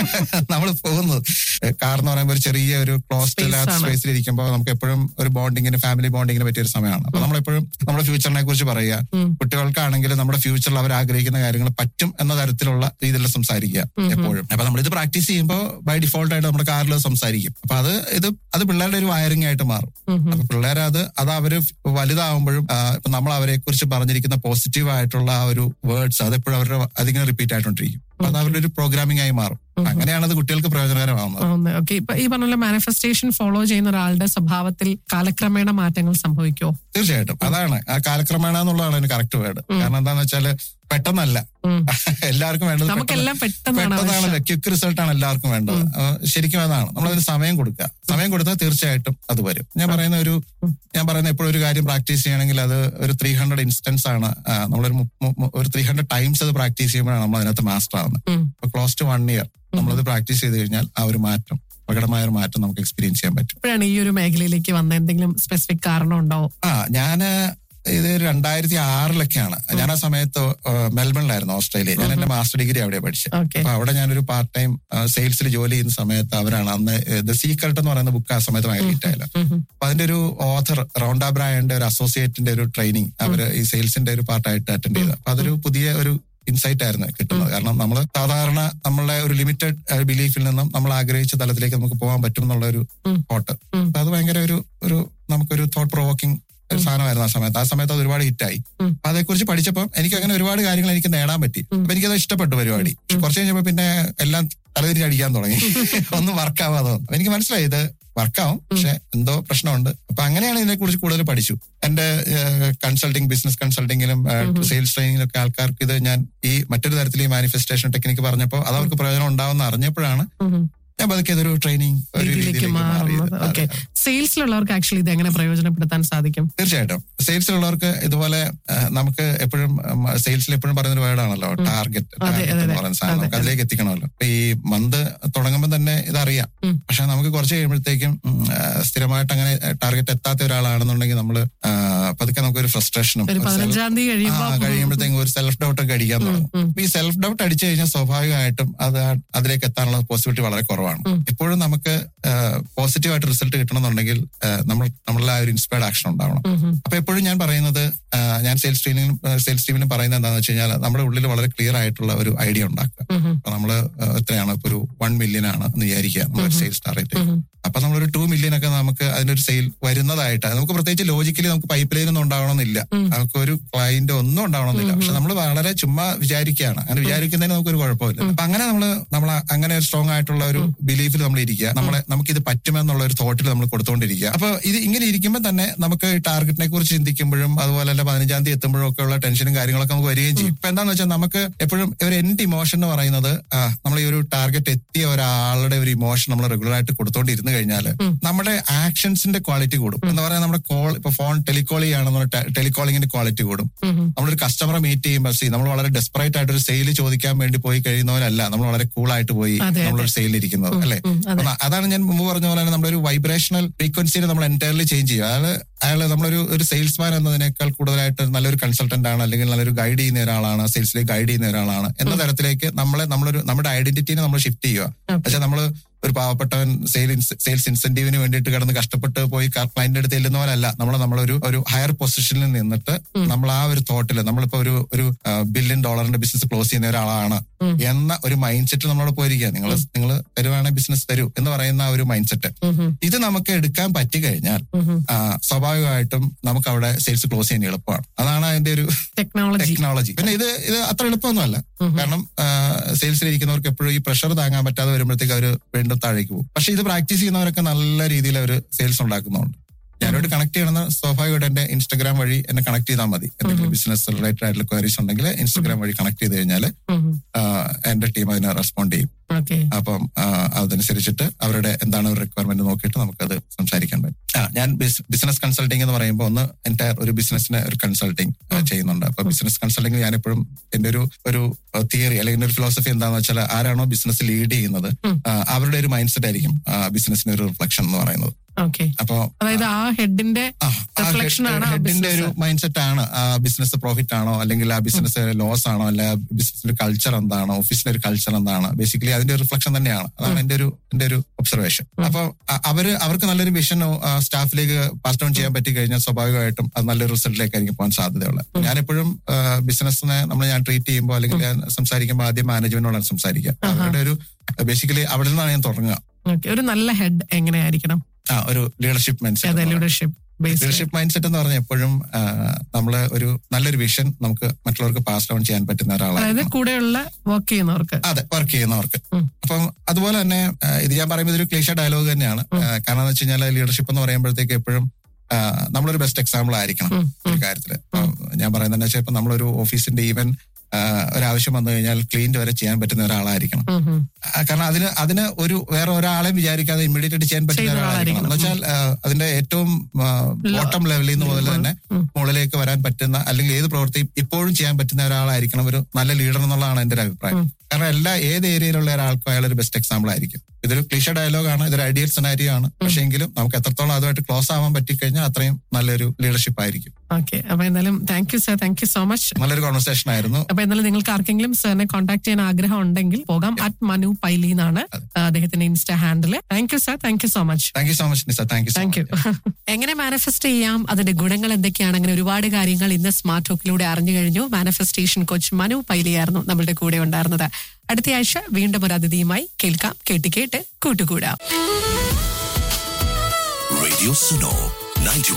നമ്മൾ പോകുന്നത് കാർ എന്ന് പറയുമ്പോൾ ഒരു ചെറിയ ഒരു ക്ലോസ്ഡ്
Space
ഇല്ലാത്ത
ആണ്.
സ്പേസിൽ ഇരിക്കുമ്പോൾ നമുക്ക് എപ്പോഴും ഒരു ബോണ്ടിങ്ങിന് ഫാമിലി ബോണ്ടിങ്ങിന് പറ്റിയ ഒരു സമയമാണ് അപ്പൊ നമ്മളെപ്പോഴും നമ്മുടെ ഫ്യൂച്ചറിനെ കുറിച്ച് പറയുക കുട്ടികൾക്കാണെങ്കിലും നമ്മുടെ ഫ്യൂച്ചറിൽ അവർ ആഗ്രഹിക്കുന്ന കാര്യങ്ങൾ പറ്റും എന്ന തരത്തിലുള്ള രീതിയിൽ സംസാരിക്കുക എപ്പോഴും അപ്പൊ നമ്മളിത് പ്രാക്ടീസ് ചെയ്യുമ്പോൾ ബൈ ഡിഫോൾട്ട് ആയിട്ട് നമ്മുടെ കാറിൽ സംസാരിക്കും അപ്പൊ അത് ഇത് അത് പിള്ളേരുടെ ഒരു വയറിംഗ് ആയിട്ട് മാറും അപ്പൊ പിള്ളേരെ അത് അത് അവര് വലുതാവുമ്പോഴും ആ, ഇപ്പൊ നമ്മൾ അവരെ കുറിച്ച് പറഞ്ഞിരിക്കുന്ന പോസിറ്റീവ് ആയിട്ടുള്ള ആ ഒരു വേർഡ്സ് അതെപ്പോഴും അവരുടെ അതിങ്ങനെ റിപ്പീറ്റ് ആയിട്ടോണ്ടിരിക്കും അപ്പൊ അത് അവരുടെ ഒരു പ്രോഗ്രാമിംഗ് ആയി മാറും അങ്ങനെയാണ് അത് കുട്ടികൾക്ക് പ്രയോജനകരമാവുന്നത്
ഓക്കെ ഇപ്പൊ ഈ പറഞ്ഞ മാനിഫെസ്റ്റേഷൻ ഫോളോ ചെയ്യുന്ന ഒരാളുടെ സ്വഭാവത്തിൽ കാലക്രമേണ മാറ്റങ്ങൾ സംഭവിക്കുമോ
തീർച്ചയായിട്ടും അതാണ് ആ കാലക്രമേണ എന്നുള്ളതാണ് അതിന് കറക്റ്റ് വേർഡ് കാരണം എന്താന്ന് വെച്ചാല് പെട്ടെന്നല്ല എല്ലാവർക്കും വേണ്ടത്
നമുക്കെല്ലാം പെട്ടെന്നാണ്
പെട്ടെന്നാണല്ലോ ക്വിക്ക് റിസൾട്ട് ആണ് എല്ലാവർക്കും വേണ്ടത് ആ, ശരിക്കും അതാണ് നമ്മളതിന് സമയം കൊടുക്കുക സമയം കൊടുത്താൽ തീർച്ചയായിട്ടും അത് വരും ഞാൻ പറയുന്ന ഒരു ഞാൻ പറയുന്ന എപ്പോഴും ഒരു കാര്യം പ്രാക്ടീസ് ചെയ്യണമെങ്കിൽ അത് ഒരു ത്രീ ഹൺഡ്രഡ് ഇൻസ്റ്റൻസ് ആണ് ആ, നമ്മളൊരു മു- മു- മു- ഒരു ത്രീ ഹൺഡ്രഡ് ടൈംസ് അത് പ്രാക്ടീസ് ചെയ്യുമ്പോഴാണ് നമ്മൾ അതിനകത്ത് മാസ്റ്റർ ആവുന്നത് അപ്പൊ ക്ലോസ് ടു വൺ ഇയർ നമ്മളത് പ്രാക്ടീസ് ചെയ്ത് കഴിഞ്ഞാൽ ആ ഒരു മാറ്റം പ്രകടമായ ഒരു മാറ്റം നമുക്ക് എക്സ്പീരിയൻസ് ചെയ്യാൻ പറ്റും
എപ്പോഴാണ് ഈ ഒരു മേഖലയിലേക്ക് വന്ന എന്തെങ്കിലും സ്പെസിഫിക് കാരണം ഉണ്ടാവോ
ആ ഞാന് ഇത് രണ്ടായിരത്തി ആറിലൊക്കെയാണ് ഞാൻ ആ സമയത്ത് ഏഹ്, മെൽബണിലായിരുന്നു ഓസ്ട്രേലിയ ഞാൻ എന്റെ മാസ്റ്റർ ഡിഗ്രി അവിടെ പഠിച്ചത്
Okay.
അപ്പൊ അവിടെ ഞാനൊരു പാർട്ട് ടൈം സെയിൽസിൽ ജോലി ചെയ്യുന്ന സമയത്ത് അവരാണ് അന്ന് ദ സീക്രട്ട് എന്ന് പറയുന്ന ബുക്ക് ആ സമയത്ത് ഭയങ്കര ഹിറ്റായില്ല അപ്പൊ അതിന്റെ ഒരു ഓഥർ റൗണ്ട ബ്രായന്റെ ഒരു അസോസിയേറ്റിന്റെ ഒരു ട്രെയിനിങ് അവര് ഈ സെയിൽസിന്റെ ഒരു പാർട്ടായിട്ട് അറ്റൻഡ് ചെയ്തത് അപ്പൊ അതൊരു പുതിയ ഒരു ഇൻസൈറ്റ് ആയിരുന്നു കിട്ടുന്നത് കാരണം നമ്മൾ സാധാരണ നമ്മളുടെ ഒരു ലിമിറ്റഡ് ബിലീഫിൽ നിന്നും നമ്മൾ ആഗ്രഹിച്ച തലത്തിലേക്ക് നമുക്ക് പോകാൻ പറ്റും എന്നുള്ള ഒരു തോട്ട് അപ്പൊ അത് ഭയങ്കര ഒരു ഒരു നമുക്കൊരു തോട്ട് പ്രൊവോക്കിംഗ് ഒരു സാധനമായിരുന്നു ആ സമയത്ത് ആ സമയത്ത് അത് ഒരുപാട് ഹിറ്റായി അപ്പൊ അതേക്കുറിച്ച് പഠിച്ചപ്പോൾ എനിക്ക് അങ്ങനെ ഒരുപാട് കാര്യങ്ങൾ എനിക്ക് നേടാൻ പറ്റി അപ്പൊ എനിക്കത് ഇഷ്ടപ്പെട്ടു പരിപാടി പക്ഷെ കുറച്ച് കഴിഞ്ഞപ്പോ പിന്നെ എല്ലാം തലതിരിഞ്ഞ് അടിക്കാൻ തുടങ്ങി ഒന്നും വർക്കാവാതെ വന്നു. അപ്പൊ എനിക്ക് മനസ്സിലായി ഇത് വർക്കാവും പക്ഷെ എന്തോ പ്രശ്നമുണ്ട് അപ്പൊ അങ്ങനെയാണ് ഇതിനെ കുറിച്ച് കൂടുതൽ പഠിച്ചു എന്റെ കൺസൾട്ടിങ് ബിസിനസ് കൺസൾട്ടിങ്ങിലും സെയിൽസ് ട്രെയിനിങ്ങിലും ഒക്കെ ആൾക്കാർക്ക് ഇത് ഞാൻ ഈ മറ്റൊരു തരത്തിൽ ഈ മാനിഫെസ്റ്റേഷൻ ടെക്നിക്ക് പറഞ്ഞപ്പോൾ അത് അവർക്ക് പ്രയോജനം ഉണ്ടാവുമെന്ന് അറിഞ്ഞപ്പോഴാണ് ഞാൻ പതുക്കെ ഇതൊരു ട്രെയിനിങ് ഒരു
രീതിയിലേക്ക്
രീതിയിലേക്ക്
മാറുന്നത്
മാറിയത്
ഓക്കെ സെയിൽസിലുള്ളവർക്ക് ആക്ച്വലി ഇത് എങ്ങനെ പ്രയോജനപ്പെടുത്താൻ സാധിക്കും
തീർച്ചയായിട്ടും സെയിൽസിലുള്ളവർക്ക് ഇതുപോലെ ആ, നമുക്ക് എപ്പോഴും സെയിൽസിൽ എപ്പോഴും പറയുന്ന ഒരു വേർഡാണല്ലോ ടാർഗറ്റ് ടാർഗറ്റ് എന്ന് പറയുന്ന സാധനം നമുക്ക് അതിലേക്ക് എത്തിക്കണമല്ലോ അപ്പൊ ഈ മന്ത് തുടങ്ങുമ്പോൾ തന്നെ ഇതറിയാം പക്ഷെ നമുക്ക് കുറച്ച് കഴിയുമ്പോഴത്തേക്കും ഉം, ആ, സ്ഥിരമായിട്ട് അങ്ങനെ ടാർഗറ്റ് എത്താത്ത ഒരാളാണെന്നുണ്ടെങ്കിൽ നമ്മൾ പതുക്കെ നമുക്കൊരു ഫ്രസ്ട്രേഷനും
ഒരു പതിനഞ്ചാം തീയതി കഴിയുമ്പോ
കഴിയുമ്പോഴത്തേക്കും ഒരു സെൽഫ് ഡൗട്ട് ഒക്കെ അടിക്കാൻ തുടങ്ങും അപ്പൊ ഈ സെൽഫ് ഡൗട്ട് അടിച്ചു കഴിഞ്ഞാൽ സ്വാഭാവികമായിട്ടും അത് ആ- അതിലേക്ക് എത്താനുള്ള പോസിബിലിറ്റി വളരെ കുറവാണ് എപ്പോഴും നമുക്ക് പോസിറ്റീവായിട്ട് റിസൾട്ട് കിട്ടണമെന്നുണ്ടെങ്കിൽ ആ, നമ്മൾ നമ്മളുടെ ആ ഒരു ഇൻസ്പയർഡ് ആക്ഷൻ ഉണ്ടാവണം അപ്പൊ എപ്പോഴും ഞാൻ പറയുന്നത് ആ, ഞാൻ സെയിൽസ് ട്രെയിനിങ് സെയിൽസ് ടീമിന് പറയുന്നത് എന്താണെന്ന് വെച്ച് കഴിഞ്ഞാൽ നമ്മുടെ ഉള്ളിൽ വളരെ ക്ലിയർ ആയിട്ടുള്ള ഒരു ഐഡിയ ഉണ്ടാക്കുക അപ്പൊ നമ്മള് ആ, എത്രയാണ് ഇപ്പൊ ഒരു വൺ മില്യൺ ആണ് എന്ന് വിചാരിക്കുക നമ്മുടെ സെയിൽസ് ടാർഗറ്റ് അപ്പൊ നമ്മളൊരു ടു മില്യൺ ഒക്കെ നമുക്ക് അതിനൊരു സെയിൽ വരുന്നതായിട്ട് നമുക്ക് പ്രത്യേകിച്ച് ലോജിക്കലി നമുക്ക് പൈപ്പ് ലൈൻ ഒന്നും ഉണ്ടാവണമെന്നില്ല നമുക്ക് ഒരു ക്ലയന്റ് ഒന്നും ഉണ്ടാവണമെന്നില്ല പക്ഷെ നമ്മൾ വളരെ ചുമ്മാ വിചാരിക്കുകയാണ് അങ്ങനെ വിചാരിക്കുന്നതിന് നമുക്കൊരു കുഴപ്പമില്ല അപ്പൊ അങ്ങനെ നമ്മൾ നമ്മൾ അങ്ങനെ ഒരു സ്ട്രോങ് ആയിട്ടുള്ള ഒരു ബിലീഫിൽ നമ്മൾ ഇരിക്കുക നമ്മളെ നമുക്ക് ഇത് പറ്റുമെന്നുള്ള ഒരു തോട്ടിൽ നമ്മൾ കൊടുത്തുകൊണ്ടിരിക്കുക അപ്പൊ ഇത് ഇങ്ങനെ ഇരിക്കുമ്പോൾ തന്നെ നമുക്ക് ഈ ടാർഗറ്റിനെ കുറിച്ച് ചിന്തിക്കുമ്പോഴും അതുപോലെ തന്നെ പതിനഞ്ചാം തീയതി എത്തുമ്പോഴും ഒക്കെ ഉള്ള ടെൻഷനും കാര്യങ്ങളൊക്കെ നമുക്ക് വരികയും ചെയ്യും ഇപ്പൊ എന്താന്ന് വെച്ചാൽ നമുക്ക് എപ്പോഴും ഒരു എൻഡ് ഇമോഷൻ എന്ന് പറയുന്നത് ആ, നമ്മൾ ഈ ഒരു ടാർഗറ്റ് എത്തിയ ഒരാളുടെ ഒരു ഇമോഷൻ നമ്മൾ റെഗുലർ ആയിട്ട് കൊടുത്തോണ്ടിരുന്നു കഴിഞ്ഞാൽ നമ്മുടെ ആക്ഷൻസിന്റെ ക്വാളിറ്റി കൂടും എന്ന് പറയാൻ നമ്മുടെ കോൾ ഇപ്പൊ ഫോൺ ടെലികോൾ ചെയ്യുകയാണെന്നുള്ള ടെലികോളിംഗിന്റെ ക്വാളിറ്റി കൂടും നമ്മളൊരു കസ്റ്റമറെ മീറ്റ് ചെയ്യുമ്പോൾ സി നമ്മൾ വളരെ ഡെസ്പറേറ്റ് ആയിട്ട് ഒരു സെയിൽ ചോദിക്കാൻ വേണ്ടി പോയി കഴിയുന്നവരല്ല നമ്മൾ വളരെ കൂൾ ആയിട്ട് പോയി
അതെ,
നമ്മളൊരു സെയിൽ ഇരിക്കുന്നത് അല്ലെ
ഉം, അതെ.
അപ്പൊ അതാണ് ഞാൻ മുമ്പ് പറഞ്ഞ പോലെ തന്നെ നമ്മുടെ ഒരു വൈബ്രേഷണൽ ഫ്രീക്വൻസിനെ നമ്മൾ എൻറ്റയർലി ചേഞ്ച് ചെയ്യും അയാൾ അയാൾ നമ്മളൊരു ഒരു സെയിൽസ്മാൻ എന്നതിനേക്കാൾ കൂടുതലായിട്ട് നല്ലൊരു കൺസൾട്ടന്റ് ആണ് അല്ലെങ്കിൽ നല്ലൊരു ഗൈഡ് ചെയ്യുന്ന ഒരാളാണ് സെയിൽസിലേക്ക് ഗൈഡ് ചെയ്യുന്ന ഒരാളാണ് എന്ന തരത്തിലേക്ക് നമ്മളെ നമ്മളൊരു നമ്മുടെ ഐഡന്റിറ്റിനെ നമ്മൾ ഷിഫ്റ്റ് ചെയ്യുക പക്ഷെ നമ്മൾ ഒരു പാവപ്പെട്ടവൻ സെയിൽ സെയിൽസ് ഇൻസെന്റീവിന് വേണ്ടിയിട്ട് കിടന്ന് കഷ്ടപ്പെട്ട് പോയി ക്ലയന്റിന്റെ അടുത്ത് ചെല്ലുന്നവരല്ല നമ്മൾ നമ്മളൊരു ഒരു ഹയർ പൊസിഷനിൽ നിന്നിട്ട് നമ്മൾ ആ ഒരു തോട്ടിൽ നമ്മളിപ്പോ ഒരു ഒരു ബില്യൺ ഡോളറിന്റെ ബിസിനസ് ക്ലോസ് ചെയ്യുന്ന ഒരാളാണ് എന്ന ഒരു മൈൻഡ് സെറ്റ് നമ്മളോട് പോയിരിക്കുക നിങ്ങൾ നിങ്ങൾ തരുവാണെങ്കിൽ ബിസിനസ് തരൂ എന്ന് പറയുന്ന ആ ഒരു മൈൻഡ് സെറ്റ് ഇത് നമുക്ക് എടുക്കാൻ പറ്റി കഴിഞ്ഞാൽ ആ, സ്വാഭാവികമായിട്ടും നമുക്ക് അവിടെ സെയിൽസ് ക്ലോസ് ചെയ്യാൻ എളുപ്പമാണ് അതാണ് അതിന്റെ ഒരു
ടെക്നോളജി
ടെക്നോളജി പിന്നെ ഇത് ഇത് അത്ര എളുപ്പമൊന്നുമല്ല കാരണം സെയിൽസിൽ ഇരിക്കുന്നവർക്ക് എപ്പോഴും ഈ പ്രഷർ താങ്ങാൻ പറ്റാതെ വരുമ്പോഴത്തേക്ക് അവർ വീണ്ടും താഴേക്ക് പോകും പക്ഷെ ഇത് പ്രാക്ടീസ് ചെയ്യുന്നവരൊക്കെ നല്ല രീതിയിൽ അവർ സെയിൽസ് ഉണ്ടാക്കുന്നുണ്ട് ഞാനോട് കണക്ട് ചെയ്യണമെന്ന് സ്വാഭാവികമായിട്ട് എന്റെ ഇൻസ്റ്റാഗ്രാം വഴി എന്നെ കണക്ട് ചെയ്താൽ മതി എന്തെങ്കിലും ബിസിനസ് റിലേറ്റഡ് ആയിട്ടുള്ള ക്വയറീസ് ഉണ്ടെങ്കിൽ ഇൻസ്റ്റാഗ്രാം വഴി കണക്ട് ചെയ്ത് കഴിഞ്ഞാൽ എന്റെ ടീം അതിനെ റെസ്പോണ്ട് ചെയ്യും
ഓക്കെ
അപ്പം ആ, അതനുസരിച്ചിട്ട് അവരുടെ എന്താണ് ഒരു റിക്വയർമെന്റ് നോക്കിയിട്ട് നമുക്കത് സംസാരിക്കാൻ പറ്റും ആ ഞാൻ ബിസിനസ് കൺസൾട്ടിംഗ് എന്ന് പറയുമ്പോൾ ഒന്ന് എന്റെ ഒരു ബിസിനസ്സിന് ഒരു കൺസൾട്ടിംഗ് ചെയ്യുന്നുണ്ട് അപ്പൊ ബിസിനസ് കൺസൾട്ടിംഗ് ഞാൻ എപ്പോഴും എന്റെ ഒരു ഒരു തിയറി അല്ലെങ്കിൽ ഒരു ഫിലോസഫി എന്താണെന്ന് വെച്ചാൽ ആരാണോ ബിസിനസ് ലീഡ് ചെയ്യുന്നത് ആ, അവരുടെ ഒരു മൈൻഡ് സെറ്റ് ആയിരിക്കും ബിസിനസിന്റെ ഒരു റിഫ്ലക്ഷൻ എന്ന് പറയുന്നത്
ഓക്കെ
അപ്പോ
അതായത് ആ ഹെഡിന്റെ റിഫ്ലക്ഷൻ ആണ് ആ
ഹെഡിന്റെ ഒരു
business.
മൈൻഡ് സെറ്റ് ആണ് ആ ബിസിനസ് പ്രോഫിറ്റ് ആണോ അല്ലെങ്കിൽ ആ ബിസിനസ് ലോസ് ആണോ അല്ലെ ആ ബിസിനസിന്റെ കൾച്ചർ എന്താണ് ഓഫീസിന്റെ ഒരു കൾച്ചർ എന്താണ് ബേസിക്കലി അതിന്റെ ഒരു റിഫ്ലക്ഷൻ തന്നെയാണ് അതാണ് എന്റെ ഒരു എന്റെ ഒരു ഒബ്സർവേഷൻ അപ്പൊ അ- അവര് അവർക്ക് നല്ലൊരു വിഷൻ സ്റ്റാഫിലേക്ക് പാസ് ഡൗൺ ചെയ്യാൻ പറ്റി കഴിഞ്ഞാൽ സ്വാഭാവികമായിട്ടും അത് നല്ലൊരു റിസൾട്ടിലേക്കായിരിക്കും പോകാൻ സാധ്യതയുള്ളത് ഞാൻ എപ്പോഴും ബിസിനസ്സിനെ നമ്മൾ ഞാൻ ട്രീറ്റ് ചെയ്യുമ്പോൾ അല്ലെങ്കിൽ ഞാൻ സംസാരിക്കുമ്പോൾ ആദ്യം മാനേജ്മെന്റിനോടാണ് സംസാരിക്കുക അവരുടെ ഒരു ബേസിക്കലി അവിടെ നിന്നാണ് ഞാൻ തുടങ്ങുക
Okay. ഒരു നല്ല ഹെഡ് എങ്ങനെയായിരിക്കണം
ആ ഒരു ലീഡർഷിപ്പ് മൈൻഡ്
അതെ
set
leadership based
leadership mind set എന്ന് പറഞ്ഞാൽ എപ്പോഴും നമ്മൾ ഒരു നല്ലൊരു വിഷൻ നമുക്ക് മറ്റുള്ളവർക്ക് പാസ് ഡൗൺ ചെയ്യാൻ പറ്റുന്ന
അതായത്
ഒരാളാണ്
കൂടെയുള്ള വർക്ക് ചെയ്യുന്നവർക്ക്
അതെ വർക്ക് ചെയ്യുന്നവർക്ക്
ഉം.
അപ്പം അതുപോലെ തന്നെ ആ, ഇത് ഞാൻ പറയുമ്പോൾ ഇതൊരു ക്ലീഷ ഡയലോഗ് തന്നെയാണ് ആ, കാരണം എന്ന് വെച്ച് കഴിഞ്ഞാൽ ലീഡർഷിപ്പ് എന്ന് പറയുമ്പോഴത്തേക്ക് എപ്പോഴും ആ, നമ്മളൊരു ബെസ്റ്റ് എക്സാമ്പിൾ ആയിരിക്കണം
ഉം,
ഒരു കാര്യത്തില് അപ്പം ഞാൻ പറയുന്നത് വെച്ചാൽ ഇപ്പൊ നമ്മളൊരു ഓഫീസിന്റെ ഈവൻ ഒരാവശ്യം വന്നു കഴിഞ്ഞാൽ ക്ലീൻ വരെ ചെയ്യാൻ പറ്റുന്ന ഒരാളായിരിക്കണം
ഉം, ഉം.
ആ, കാരണം അതിന് അതിന് ഒരു വേറെ ഒരാളെ വിചാരിക്കാതെ ഇമ്മീഡിയറ്റ് ആയിട്ട് ചെയ്യാൻ പറ്റുന്ന
ചെയ്യുന്ന
ഒരാളായിരിക്കണം എന്ന് വെച്ചാൽ ആ, അതിന്റെ ഏറ്റവും ബോട്ടം ലെവലിൽ നിന്ന് മുതൽ തന്നെ മുകളിലേക്ക് വരാൻ പറ്റുന്ന അല്ലെങ്കിൽ ഏത് പ്രവൃത്തിയും ഇപ്പോഴും ചെയ്യാൻ പറ്റുന്ന ഒരാളായിരിക്കണം ഒരു നല്ല ലീഡർ എന്നുള്ളതാണ് എന്റെ ഒരു അഭിപ്രായം കാരണം എല്ലാ ഏത് ഏരിയയിലുള്ള ഒരാൾക്കും അയാൾ ഒരു ബെസ്റ്റ് എക്സാമ്പിൾ ആയിരിക്കും ഇതൊരു ക്ലിഷ ഡയലോഗാണ് ഇതൊരു ഐഡിയൽ സെനാരിയോ ആണ് പക്ഷേ എങ്കിലും നമുക്ക് എത്രത്തോളം അതുമായിട്ട് ക്ലോസ് ആവാൻ പറ്റിക്കഴിഞ്ഞാൽ അത്രയും നല്ലൊരു ലീഡർഷിപ്പ് ആയിരിക്കും
ഓക്കെ അപ്പൊ എന്തായാലും thank you sir thank you so much
നല്ലൊരു കോൺവെർസേഷൻ ആയിരുന്നു
അപ്പൊ എന്നാലും നിങ്ങൾക്ക് ആർക്കെങ്കിലും സാറിനെ കോൺടാക്ട് ചെയ്യാൻ ആഗ്രഹം ഉണ്ടെങ്കിൽ പോകാം അറ്റ് മനു പൈലി എന്നാണ് അദ്ദേഹത്തിന്റെ insta handle thank you sir thank you so much
thank you so much Nisa thank you so
thank you എങ്ങനെ മാനിഫെസ്റ്റ് ചെയ്യാം അതിന്റെ ഗുണങ്ങൾ എന്തൊക്കെയാണ് അങ്ങനെ ഒരുപാട് കാര്യങ്ങൾ ഇന്ന് സ്മാർട്ട് ടോക്കിലൂടെ അറിഞ്ഞു കഴിഞ്ഞു മാനിഫെസ്റ്റേഷൻ കോച്ച് മനു പൈലിയായിരുന്നു നമ്മളുടെ കൂടെ ഉണ്ടായിരുന്നത് അടുത്ത ആഴ്ച വീണ്ടും ഒരു അതിഥിയുമായി കേൾക്കാം കേട്ട് കേട്ട് കൂട്ടുകൂടാം
Radio Suno 91.7